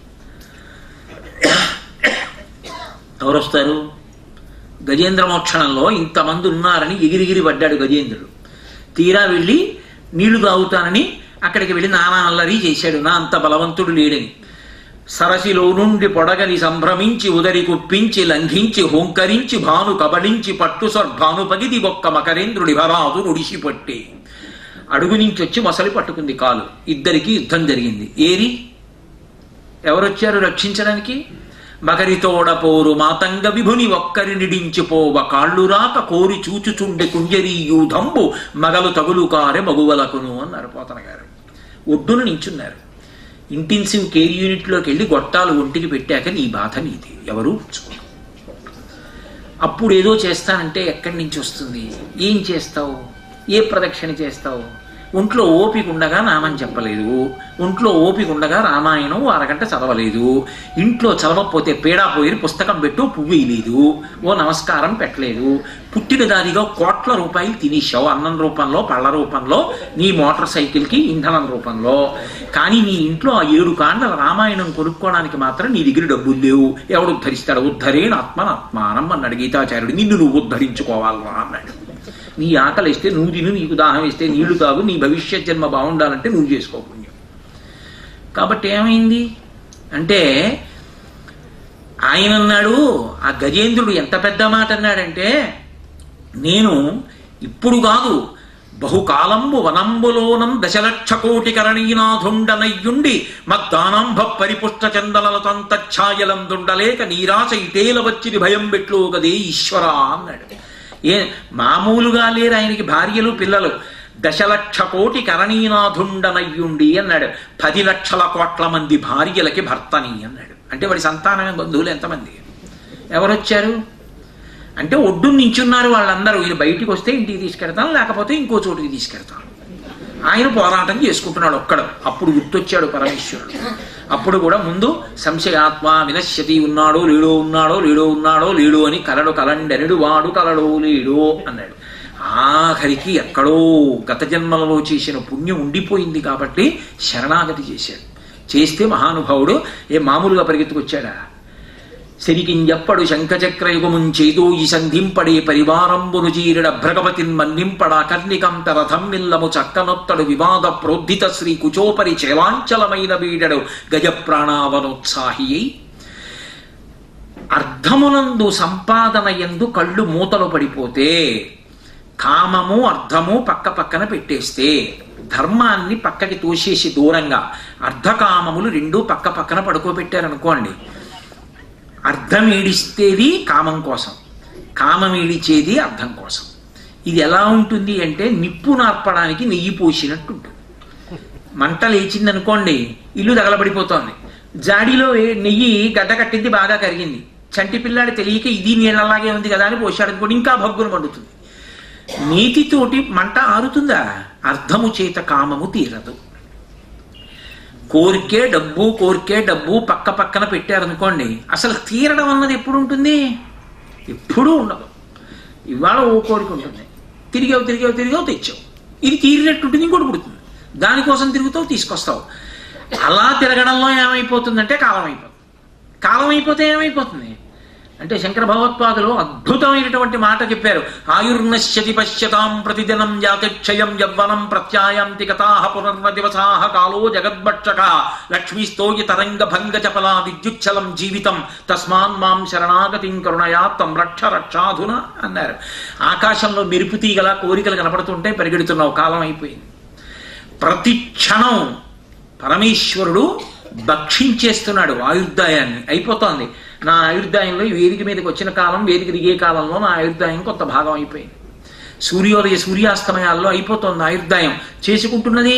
ఎవరొస్తారు గజేంద్ర మోక్షణంలో ఇంతమంది ఉన్నారని ఎగిరిగిరి పడ్డాడు గజేంద్రుడు తీరా వెళ్ళి నీళ్లు తాగుతానని అక్కడికి వెళ్ళి నానా అల్లరి చేశాడు నా అంత బలవంతుడు లేడని సరసిలో నుండి పొడగని సంభ్రమించి ఉదరి కుప్పించి లంఘించి హోంకరించి భాను కబళించి పట్టు సర్భాను పగిది ఒక్క మకరేంద్రుడి భరాదు నుడిసిపట్టి అడుగు నుంచి వచ్చి మొసలి పట్టుకుంది కాలు ఇద్దరికి యుద్ధం జరిగింది ఏరి ఎవరొచ్చారు రక్షించడానికి మకరితోడ పోరు మాతంగ విభుని ఒక్కరి నిడించిపోవ కాళ్ళు రాక కోరి చూచుచుండె కుంజరీ యూధంబు మగలు తగులు కారె మగువలకును అన్నారు పోతన గారు ఒడ్డున నించున్నారు ఇంటెన్సివ్ కేర్ యూనిట్లోకి వెళ్ళి గొట్టాలు ఒంటికి పెట్టాక నీ బాధ నీది ఎవరు పుచ్చుకోరు అప్పుడు ఏదో చేస్తానంటే ఎక్కడి నుంచి వస్తుంది ఏం చేస్తావు ఏ ప్రదక్షిణ చేస్తావు ఒంట్లో ఓపిక ఉండగా నామం చెప్పలేదు ఒంట్లో ఓపిక ఉండగా రామాయణం ఓ అరగంట చదవలేదు ఇంట్లో చదవకపోతే పీడా పోయి పుస్తకం పెట్టు పువ్వు వేయలేదు ఓ నమస్కారం పెట్టలేదు పుట్టిన దానిగా కోట్ల రూపాయలు తినేశావు అన్నం రూపంలో పళ్ళ రూపంలో నీ మోటార్ సైకిల్కి ఇంధనం రూపంలో కానీ నీ ఇంట్లో ఆ ఏడు కాండల రామాయణం కొనుక్కోవడానికి మాత్రం నీ దగ్గర డబ్బులు లేవు ఎవడు ఉద్ధరిస్తాడు ఉద్ధరేణ ఆత్మనాత్మానం అన్నాడు గీతాచార్యుడు నిన్ను నువ్వు ఉద్ధరించుకోవాలరా అన్నాడు నీ ఆకలి ఇస్తే నువ్వు తిను నీకు దాహం ఇస్తే నీళ్లు తాగు నీ భవిష్యత్ జన్మ బాగుండాలంటే నువ్వు చేసుకో పుణ్యం కాబట్టి ఏమైంది అంటే ఆయన అన్నాడు ఆ గజేంద్రుడు ఎంత పెద్ద మాట అన్నాడంటే నేను ఇప్పుడు కాదు బహుకాలంబు వనంబులోనం దశలక్ష కోటి కరణీనాథుండనయ్యుండి మద్దానాంభ పరిపుష్ట చందనలతంతఛాయలందుండలేక నీరాశ ఇటేల వచ్చిని భయం పెట్లు గదే ఈశ్వరా అన్నాడు ఏ మామూలుగా లేరు ఆయనకి భార్యలు పిల్లలు దశలక్ష కోటి కరణీనాథుండనయ్యుండి అన్నాడు పది లక్షల కోట్ల మంది భార్యలకి భర్తని అన్నాడు అంటే వాడి సంతానమే బంధువులు ఎంతమంది ఎవరొచ్చారు అంటే ఒడ్డు నించున్నారు వాళ్ళందరూ ఈయన బయటికి వస్తే ఇంటికి తీసుకెడతాం లేకపోతే ఇంకో చోటుకి తీసుకెడతాం ఆయన పోరాటం చేసుకుంటున్నాడు ఒక్కడు అప్పుడు గుర్తొచ్చాడు పరమేశ్వరుడు అప్పుడు కూడా ముందు సంశయాత్మ వినశ్యతి ఉన్నాడో లేడో ఉన్నాడో లేడో ఉన్నాడో లేడో అని కలడు కలండెనడు వాడు కలడో లేడో అన్నాడు ఆఖరికి ఎక్కడో గత జన్మలలో చేసిన పుణ్యం ఉండిపోయింది కాబట్టి శరణాగతి చేశాడు చేస్తే మహానుభావుడు ఏ మామూలుగా పరిగెత్తుకొచ్చాడా శనికింజప్పడు శంఖచక్రయుగమున్ చేదో ఈ సంధింపడే పరివారంబును చీరిడ భ్రగవతిన్ మన్నింపడ కర్ణికంత రథం మిల్లము చక్కనొత్తడు వివాద ప్రోద్ధిత శ్రీ కుచోపరి చేలాంచలమైన వీడడు గజ ప్రాణావనోత్సాహి అయి అర్ధమునందు సంపాదన ఎందు కళ్ళు మూతలు పడిపోతే కామము అర్థము పక్క పక్కన పెట్టేస్తే ధర్మాన్ని పక్కకి తోసేసి దూరంగా అర్ధకామములు రెండు పక్క పక్కన పడుకోబెట్టారనుకోండి అర్థం ఈడిస్తేది కామం కోసం కామం ఈడిచేది అర్థం కోసం ఇది ఎలా ఉంటుంది అంటే నిప్పు నార్పడానికి నెయ్యి పోసినట్టు ఉంటుంది మంట లేచింది అనుకోండి ఇల్లు తగలబడిపోతోంది జాడీలో ఏ- నెయ్యి గడ్డ కట్టింది బాగా కరిగింది చంటి పిల్లాడి తెలియక ఇది నీళ్ళలాగే ఉంది కదా అని పోసాడు అనుకోండి ఇంకా భగ్గును మండుతుంది నీతితోటి మంట ఆరుతుందా అర్థము చేత కామము తీరదు కోరికే డబ్బు కోరికే డబ్బు పక్క పక్కన పెట్టారనుకోండి అసలు తీరడం అన్నది ఎప్పుడు ఉంటుంది ఎప్పుడూ ఉండదు ఇవాళ ఓ కోరిక ఉంటుంది తిరిగావు తిరిగావు తిరిగావు తెచ్చావు ఇది తీరినట్టుంటుంది ఇంకోటి పుడుతుంది దానికోసం తిరుగుతావు తీసుకొస్తావు అలా తిరగడంలో ఏమైపోతుందంటే కాలం అయిపోతుంది కాలం అయిపోతే ఏమైపోతుంది అంటే శంకర భగవత్పాదులు అద్భుతమైనటువంటి మాట చెప్పారు ఆయుర్నశ్యతి పశ్యతాం ప్రతిదినం జాతిక్షయం యవ్వనం ప్రత్యాయాంతి కథాహ పునర్న దివసాహ కాలో జగద్భక్షక లక్ష్మీస్తోయి తరంగ భంగ చపలా విద్యుచ్చలం జీవితం తస్మాన్ మాం శరణాగతిం కరుణయా తం రక్ష రక్షాధున అన్నారు ఆకాశంలో మెరుపు తీగల కోరికలు కనపడుతుంటే పరిగెడుతున్నావు కాలం అయిపోయింది ప్రతి క్షణం పరమేశ్వరుడు భక్షించేస్తున్నాడు ఆయుర్దాయాన్ని అయిపోతోంది నా ఆయుర్దాయంలో ఈ వేదిక మీదకి వచ్చిన కాలం వేదిక దిగే కాలంలో నా ఆయుర్దాయం కొంత భాగం అయిపోయింది సూర్యోదయ సూర్యాస్తమయాల్లో అయిపోతోంది ఆయుర్దాయం చేసుకుంటున్నది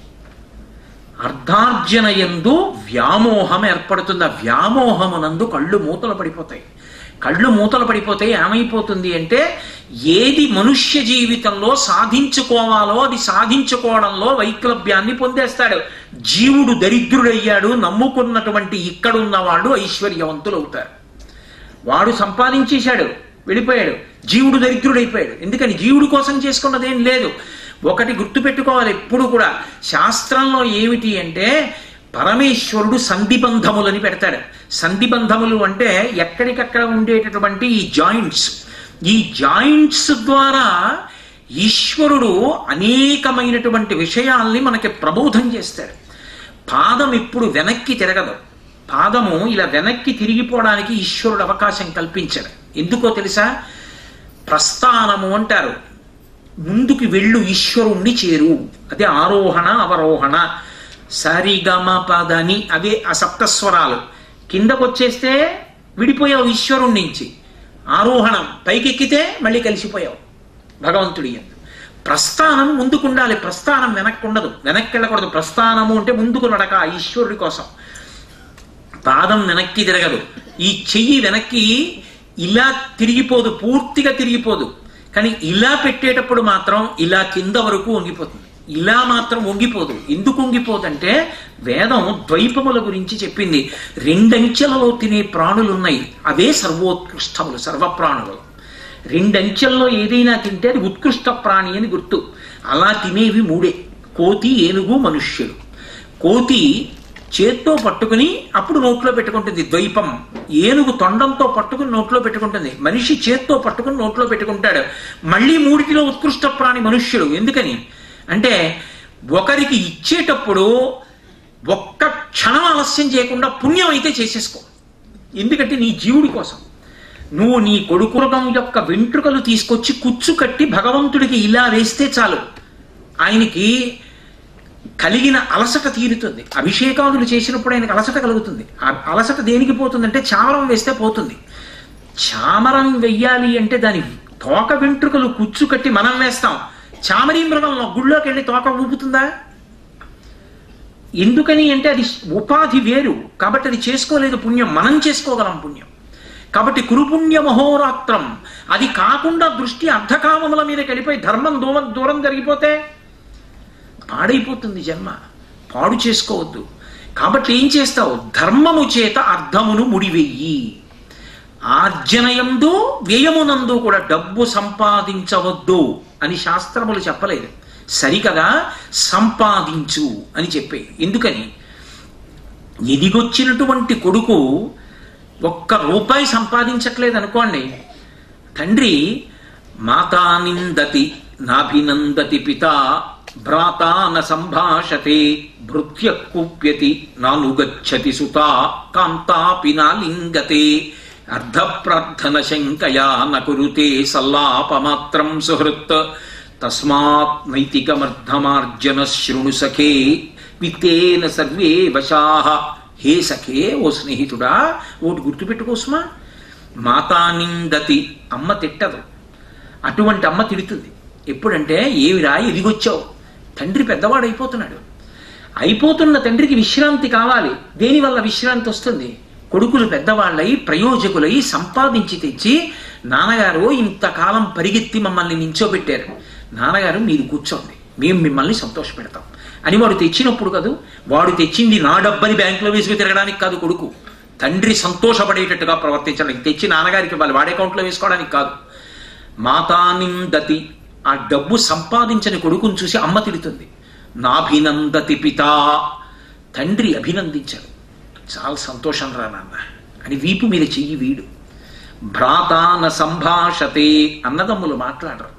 అర్ధార్జన ఎందు వ్యామోహం ఏర్పడుతుంది ఆ వ్యామోహమునందు కళ్ళు మూతలు పడిపోతాయి కళ్ళు మూతలు పడిపోతే ఏమైపోతుంది అంటే ఏది మనుష్య జీవితంలో సాధించుకోవాలో అది సాధించుకోవడంలో వైక్లభ్యాన్ని పొందేస్తాడు జీవుడు దరిద్రుడయ్యాడు నమ్ముకున్నటువంటి ఇక్కడున్న వాళ్ళు ఐశ్వర్యవంతులు అవుతారు వాడు సంపాదించేశాడు వెళ్ళిపోయాడు జీవుడు దరిద్రుడైపోయాడు ఎందుకని జీవుడు కోసం చేసుకున్నదేం లేదు ఒకటి గుర్తుపెట్టుకోవాలి ఎప్పుడు కూడా శాస్త్రంలో ఏమిటి అంటే పరమేశ్వరుడు సంధిబంధములని పెడతాడు సంధిబంధములు అంటే ఎక్కడికక్కడ ఉండేటటువంటి ఈ జాయింట్స్ ఈ జాయింట్స్ ద్వారా ఈశ్వరుడు అనేకమైనటువంటి విషయాల్ని మనకి ప్రబోధం చేస్తాడు పాదం ఇప్పుడు వెనక్కి తిరగదు పాదము ఇలా వెనక్కి తిరిగిపోవడానికి ఈశ్వరుడు అవకాశం కల్పించాడు ఎందుకో తెలుసా ప్రస్థానము అంటారు ముందుకు వెళ్ళు ఈశ్వరుణ్ణి చేరు అదే ఆరోహణ అవరోహణ సరిగమ పదని అవే ఆ సప్తస్వరాలు కిందకు వచ్చేస్తే విడిపోయావు ఈశ్వరుడి నుంచి ఆరోహణం పైకెక్కితే మళ్ళీ కలిసిపోయావు భగవంతుడి ఎందు ప్రస్థానం ముందుకుండాలి ప్రస్థానం వెనక్కి ఉండదు వెనక్కి వెళ్ళకూడదు ప్రస్థానము అంటే ముందుకు నడక ఆ ఈశ్వరుడి కోసం పాదం వెనక్కి తిరగదు ఈ చెయ్యి వెనక్కి ఇలా తిరిగిపోదు పూర్తిగా తిరిగిపోదు కానీ ఇలా పెట్టేటప్పుడు మాత్రం ఇలా కింద వరకు వంగిపోతుంది ఇలా మాత్రం వంగిపోదు ఎందుకు వంగిపోదంటే వేదం ద్వైపముల గురించి చెప్పింది రెండంచెలలో తినే ప్రాణులు ఉన్నాయి అవే సర్వోత్కృష్టములు సర్వప్రాణులు రెండంచెల్లో ఏదైనా తింటే అది ఉత్కృష్ట ప్రాణి అని గుర్తు అలా తినేవి మూడే కోతి ఏనుగు మనుష్యుడు కోతి చేత్తో పట్టుకుని అప్పుడు నోట్లో పెట్టుకుంటుంది ద్వైపం ఏనుగు తొండంతో పట్టుకుని నోట్లో పెట్టుకుంటుంది మనిషి చేత్తో పట్టుకుని నోట్లో పెట్టుకుంటాడు మళ్ళీ మూడిటిలో ఉత్కృష్ట ప్రాణి మనుష్యుడు ఎందుకని అంటే ఒకరికి ఇచ్చేటప్పుడు ఒక్క క్షణం ఆలస్యం చేయకుండా పుణ్యం అయితే చేసేసుకో ఎందుకంటే నీ జీవుడి కోసం నువ్వు నీ కొడుకురగం యొక్క వెంట్రుకలు తీసుకొచ్చి కుచ్చు కట్టి భగవంతుడికి ఇలా వేస్తే చాలు ఆయనకి కలిగిన అలసట తీరుతుంది అభిషేకాదులు చేసినప్పుడు ఆయనకు అలసట కలుగుతుంది ఆ అలసట దేనికి పోతుందంటే చామరం వేస్తే పోతుంది చామరం వెయ్యాలి అంటే దాని తోక వెంట్రుకలు కుచ్చు కట్టి మనం వేస్తాం చామరీ మృగం గుళ్ళోకి వెళ్ళి తోక ఊపుతుందా ఎందుకని అంటే అది ఉపాధి వేరు కాబట్టి అది చేసుకోలేదు పుణ్యం మనం చేసుకోగలం పుణ్యం కాబట్టి కురుపుణ్య మహోరాత్రం అది కాకుండా దృష్టి అర్ధకామముల మీద వెళ్ళిపోయి ధర్మం దూరం దూరం జరిగిపోతే పాడైపోతుంది జన్మ పాడు చేసుకోవద్దు కాబట్టి ఏం చేస్తావు ధర్మము చేత అర్థమును ముడివెయ్యి ఆర్జనయందు వ్యయమునందు కూడా డబ్బు సంపాదించవద్దు అని శాస్త్రములు చెప్పలేదు సరికదా సంపాదించు అని చెప్పే ఎందుకని ఎదిగొచ్చినటువంటి కొడుకు ఒక్క రూపాయి సంపాదించట్లేదు అనుకోండి తండ్రి మాతా నిందతి నాభినందతి పిత భ్రాత న సంభాషతే భృత్య కుప్యతి నానుగచ్చతి సుత కాంతాపి నాలింగతే అర్ధప్రార్థన శంకయా నకురుతే సల్లాపమాత్రం సుహృత్ తస్మాత్ నైతికమర్థమార్జన శృణు సఖే విత్తేన సర్వే వశాహ హే సఖే ఓ స్నేహితుడా ఓటి గుర్తుపెట్టుకోసుమా మాతా నిందతి అమ్మ తిట్టదు అటువంటి అమ్మ తిడుతుంది ఎప్పుడంటే ఏమిరా ఎదిగొచ్చావు తండ్రి పెద్దవాడు అయిపోతున్నాడు అయిపోతున్న తండ్రికి విశ్రాంతి కావాలి దేనివల్ల విశ్రాంతి వస్తుంది కొడుకులు పెద్దవాళ్ళై ప్రయోజకులై సంపాదించి తెచ్చి నాన్నగారు ఇంతకాలం పరిగెత్తి మమ్మల్ని నించోబెట్టారు నాన్నగారు మీరు కూర్చోండి మేము మిమ్మల్ని సంతోషపెడతాం అని వాడు తెచ్చినప్పుడు కాదు వాడు తెచ్చింది నా డబ్బని బ్యాంకులో వేసుకు తిరగడానికి కాదు కొడుకు తండ్రి సంతోషపడేటట్టుగా ప్రవర్తించడానికి తెచ్చి నాన్నగారికి వాళ్ళు వాడే అకౌంట్లో వేసుకోవడానికి కాదు మాతానిందతి ఆ డబ్బు సంపాదించని కొడుకుని చూసి అమ్మ తిడుతుంది నాభినందతి పిత తండ్రి అభినందించాడు చాలా సంతోషం రా నాన్న అని వీపు మీద చెయ్యి వీడు భ్రాతాన సంభాషతే అన్నదమ్ములు మాట్లాడరు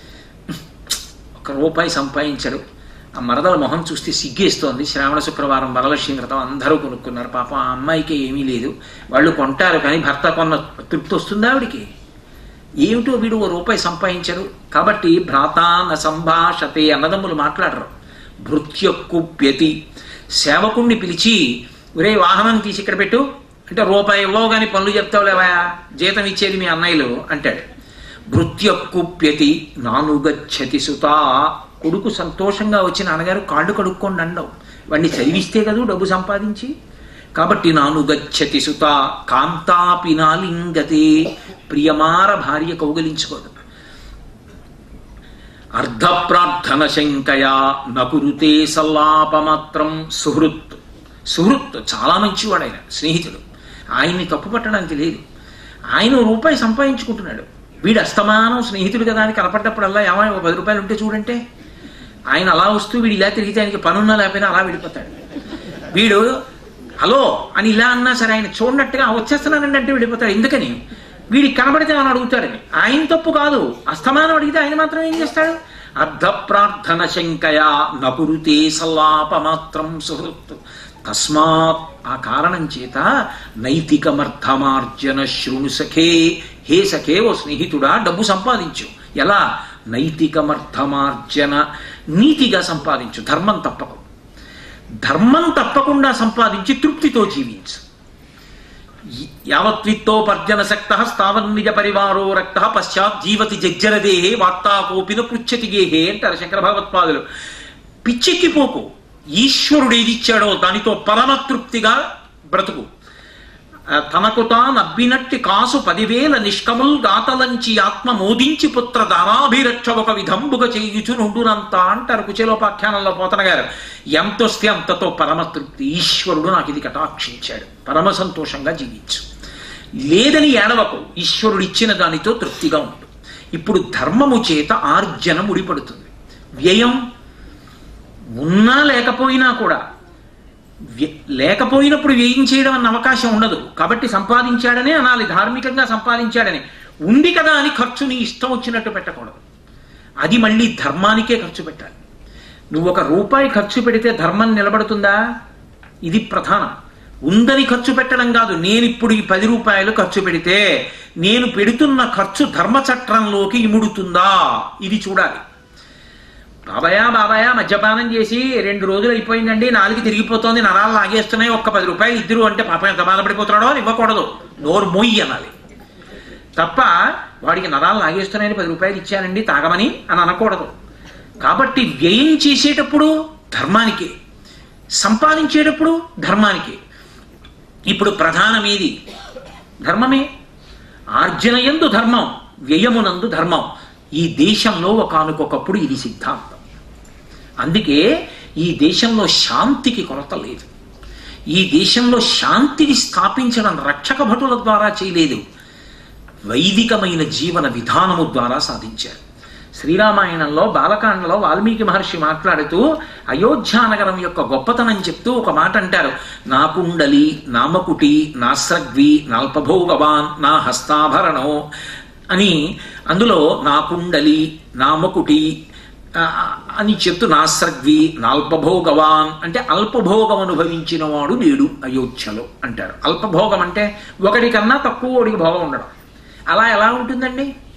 ఒక రూపాయి సంపాదించరు ఆ మరదల మొహం చూస్తే సిగ్గేస్తోంది శ్రావణ శుక్రవారం వరలక్ష్మి వ్రతం అందరూ కొనుక్కున్నారు పాపం ఆ అమ్మాయికి ఏమీ లేదు వాళ్ళు కొంటారు కానీ భర్త కొన్న తృప్తి వస్తుందా ఆవిడికి ఏమిటో వీడు ఓ రూపాయి సంపాదించడు కాబట్టి భ్రాతాన సంభాషతే అన్నదమ్ములు మాట్లాడరు భృత్యక్కుప్యతి సేవకుణ్ణి పిలిచి ఒరే వాహనం తీసి ఇక్కడ పెట్టు అంటే రూపాయి ఇవ్వవు కానీ పనులు చెప్తావు లేవా జీతం ఇచ్చేది మీ అన్నయ్యలు అంటాడు భృత్యక్కుప్యతి నానుగచ్చతి సుతా కొడుకు సంతోషంగా వచ్చి నాన్నగారు కాళ్ళు కడుక్కోండి అండవు వాడిని చదివిస్తే కదూ డబ్బు సంపాదించి కాబట్టి నాను గచ్చతి సుత కాంతాపి నాలింగతే ప్రియమార భార్య కౌగలించుకోదు అర్ధప్రార్థన శంకయా నకురుతే సల్లాపమాత్రం సుహృత్ సుహృత్ చాలా మంచివాడు ఆయన స్నేహితుడు ఆయన్ని తప్పు పట్టడానికి లేదు ఆయన ఓ రూపాయి సంపాదించుకుంటున్నాడు వీడు అస్తమానం స్నేహితుడు కదా అని కనపడ్డప్పుడల్లా ఏమైనా ఒక పది రూపాయలు ఉంటే చూడంటే ఆయన అలా వస్తూ వీడు ఇలా తిరిగితే ఆయనకి పనున్నా లేకపోయినా అలా వెళ్ళిపోతాడు వీడు హలో అని ఇలా అన్నా సరే ఆయన చూడనట్టుగా వచ్చేస్తున్నానండి అంటే వెళ్ళిపోతాడు ఎందుకని వీడికి కనబడితే అని అడుగుతాడని ఆయన తప్పు కాదు అస్తమానం అడిగితే ఆయన మాత్రం ఏం చేస్తాడు అర్ధ ప్రార్థన శంకయా నపురుతే సల్లాపమాత్రం సుహృత్ తస్మాత్ ఆ కారణం చేత నైతికమర్థమార్జన శృణు సఖే హే సఖే ఓ స్నేహితుడా డబ్బు సంపాదించు ఎలా నైతికమర్థమార్జన నీతిగా సంపాదించు ధర్మం తప్పకు ధర్మం తప్పకుండా సంపాదించి తృప్తితో జీవించు యావత్విత్తోపర్జన శక్త స్థావన్ నిజ పరివారో రక్త పశ్చాత్ జీవతి జజ్జరదేహే వార్తాకోపిన పృచ్చతి గేహే అంటారు శంకర భగవత్పాదులు పిచ్చెక్కిపోకు ఈశ్వరుడు ఏది ఇచ్చాడో దానితో పరమతృప్తిగా బ్రతుకు ఆ, తనకు తాను అబ్బినట్టి కాసు పదివేల నిష్కముల్ గాతలంచి ఆత్మ మోదించి పుత్ర దానాభిరక్ష ఒక విధంబుగ చేయుచు నుండునంత అంటారు కుచేలోపాఖ్యానంలో పోతన గారు ఎంతొస్తే అంతతో పరమతృప్తి ఈశ్వరుడు నాకు ఇది కటాక్షించాడు పరమ సంతోషంగా జీవించు లేదని ఏడవకు ఈశ్వరుడు ఇచ్చిన దానితో తృప్తిగా ఉండు ఇప్పుడు ధర్మము చేత ఆర్జన ముడిపడుతుంది వ్యయం ఉన్నా లేకపోయినా కూడా వ్య- లేకపోయినప్పుడు వ్యయం చేయడం అన్న అవకాశం ఉండదు కాబట్టి సంపాదించాడనే అనాలి ధార్మికంగా సంపాదించాడని ఉంది కదా అని ఖర్చుని ఇష్టం వచ్చినట్టు పెట్టకూడదు అది మళ్ళీ ధర్మానికే ఖర్చు పెట్టాలి నువ్వు ఒక రూపాయి ఖర్చు పెడితే ధర్మం నిలబడుతుందా ఇది ప్రధానం ఉందని ఖర్చు పెట్టడం కాదు నేను ఇప్పుడు ఈ పది రూపాయలు ఖర్చు పెడితే నేను పెడుతున్న ఖర్చు ధర్మ చట్రంలోకి ఇముడుతుందా ఇది చూడాలి బాబాయా బాబాయా మద్యపానం చేసి రెండు రోజులు అయిపోయిందండి నాలుగు తిరిగిపోతోంది నరాలు లాగేస్తున్నాయి ఒక్క పది రూపాయలు ఇద్దరు అంటే పాపం ఎంత బాధపడిపోతున్నాడో అని ఇవ్వకూడదు నోరు మొయ్యి అనాలి తప్ప వాడికి నరాలు లాగేస్తున్నాయని పది రూపాయలు ఇచ్చానండి తాగమని అని అనకూడదు కాబట్టి వ్యయం చేసేటప్పుడు ధర్మానికే సంపాదించేటప్పుడు ధర్మానికే ఇప్పుడు ప్రధానమేది ధర్మమే ఆర్జనయందు ధర్మం వ్యయమునందు ధర్మం ఈ దేశంలో ఒకనకొకప్పుడు ఇది సిద్ధాంతం అందుకే ఈ దేశంలో శాంతికి కొరత లేదు ఈ దేశంలో శాంతిని స్థాపించడం రక్షక భటుల ద్వారా చేయలేదు వైదికమైన జీవన విధానము ద్వారా సాధించారు శ్రీరామాయణంలో బాలకాండలో వాల్మీకి మహర్షి మాట్లాడుతూ అయోధ్యానగరం యొక్క గొప్పతనం చెప్తూ ఒక మాట అంటారు నా కుండలి నామకుటి నా స్రగ్వి నాల్పభోగవాన్ నా హస్తాభరణం అని అందులో నా కుండలి నామకుటి ఆ, అని చెప్తూ నాస్రగ్వి నాల్పభోగవాన్ అంటే అల్పభోగం అనుభవించిన వాడు లేడు అయోధ్యలో అంటారు అల్పభోగం అంటే ఒకటి కన్నా తక్కువ వాడికి భోగం ఉండడం అలా ఎలా ఉంటుందండి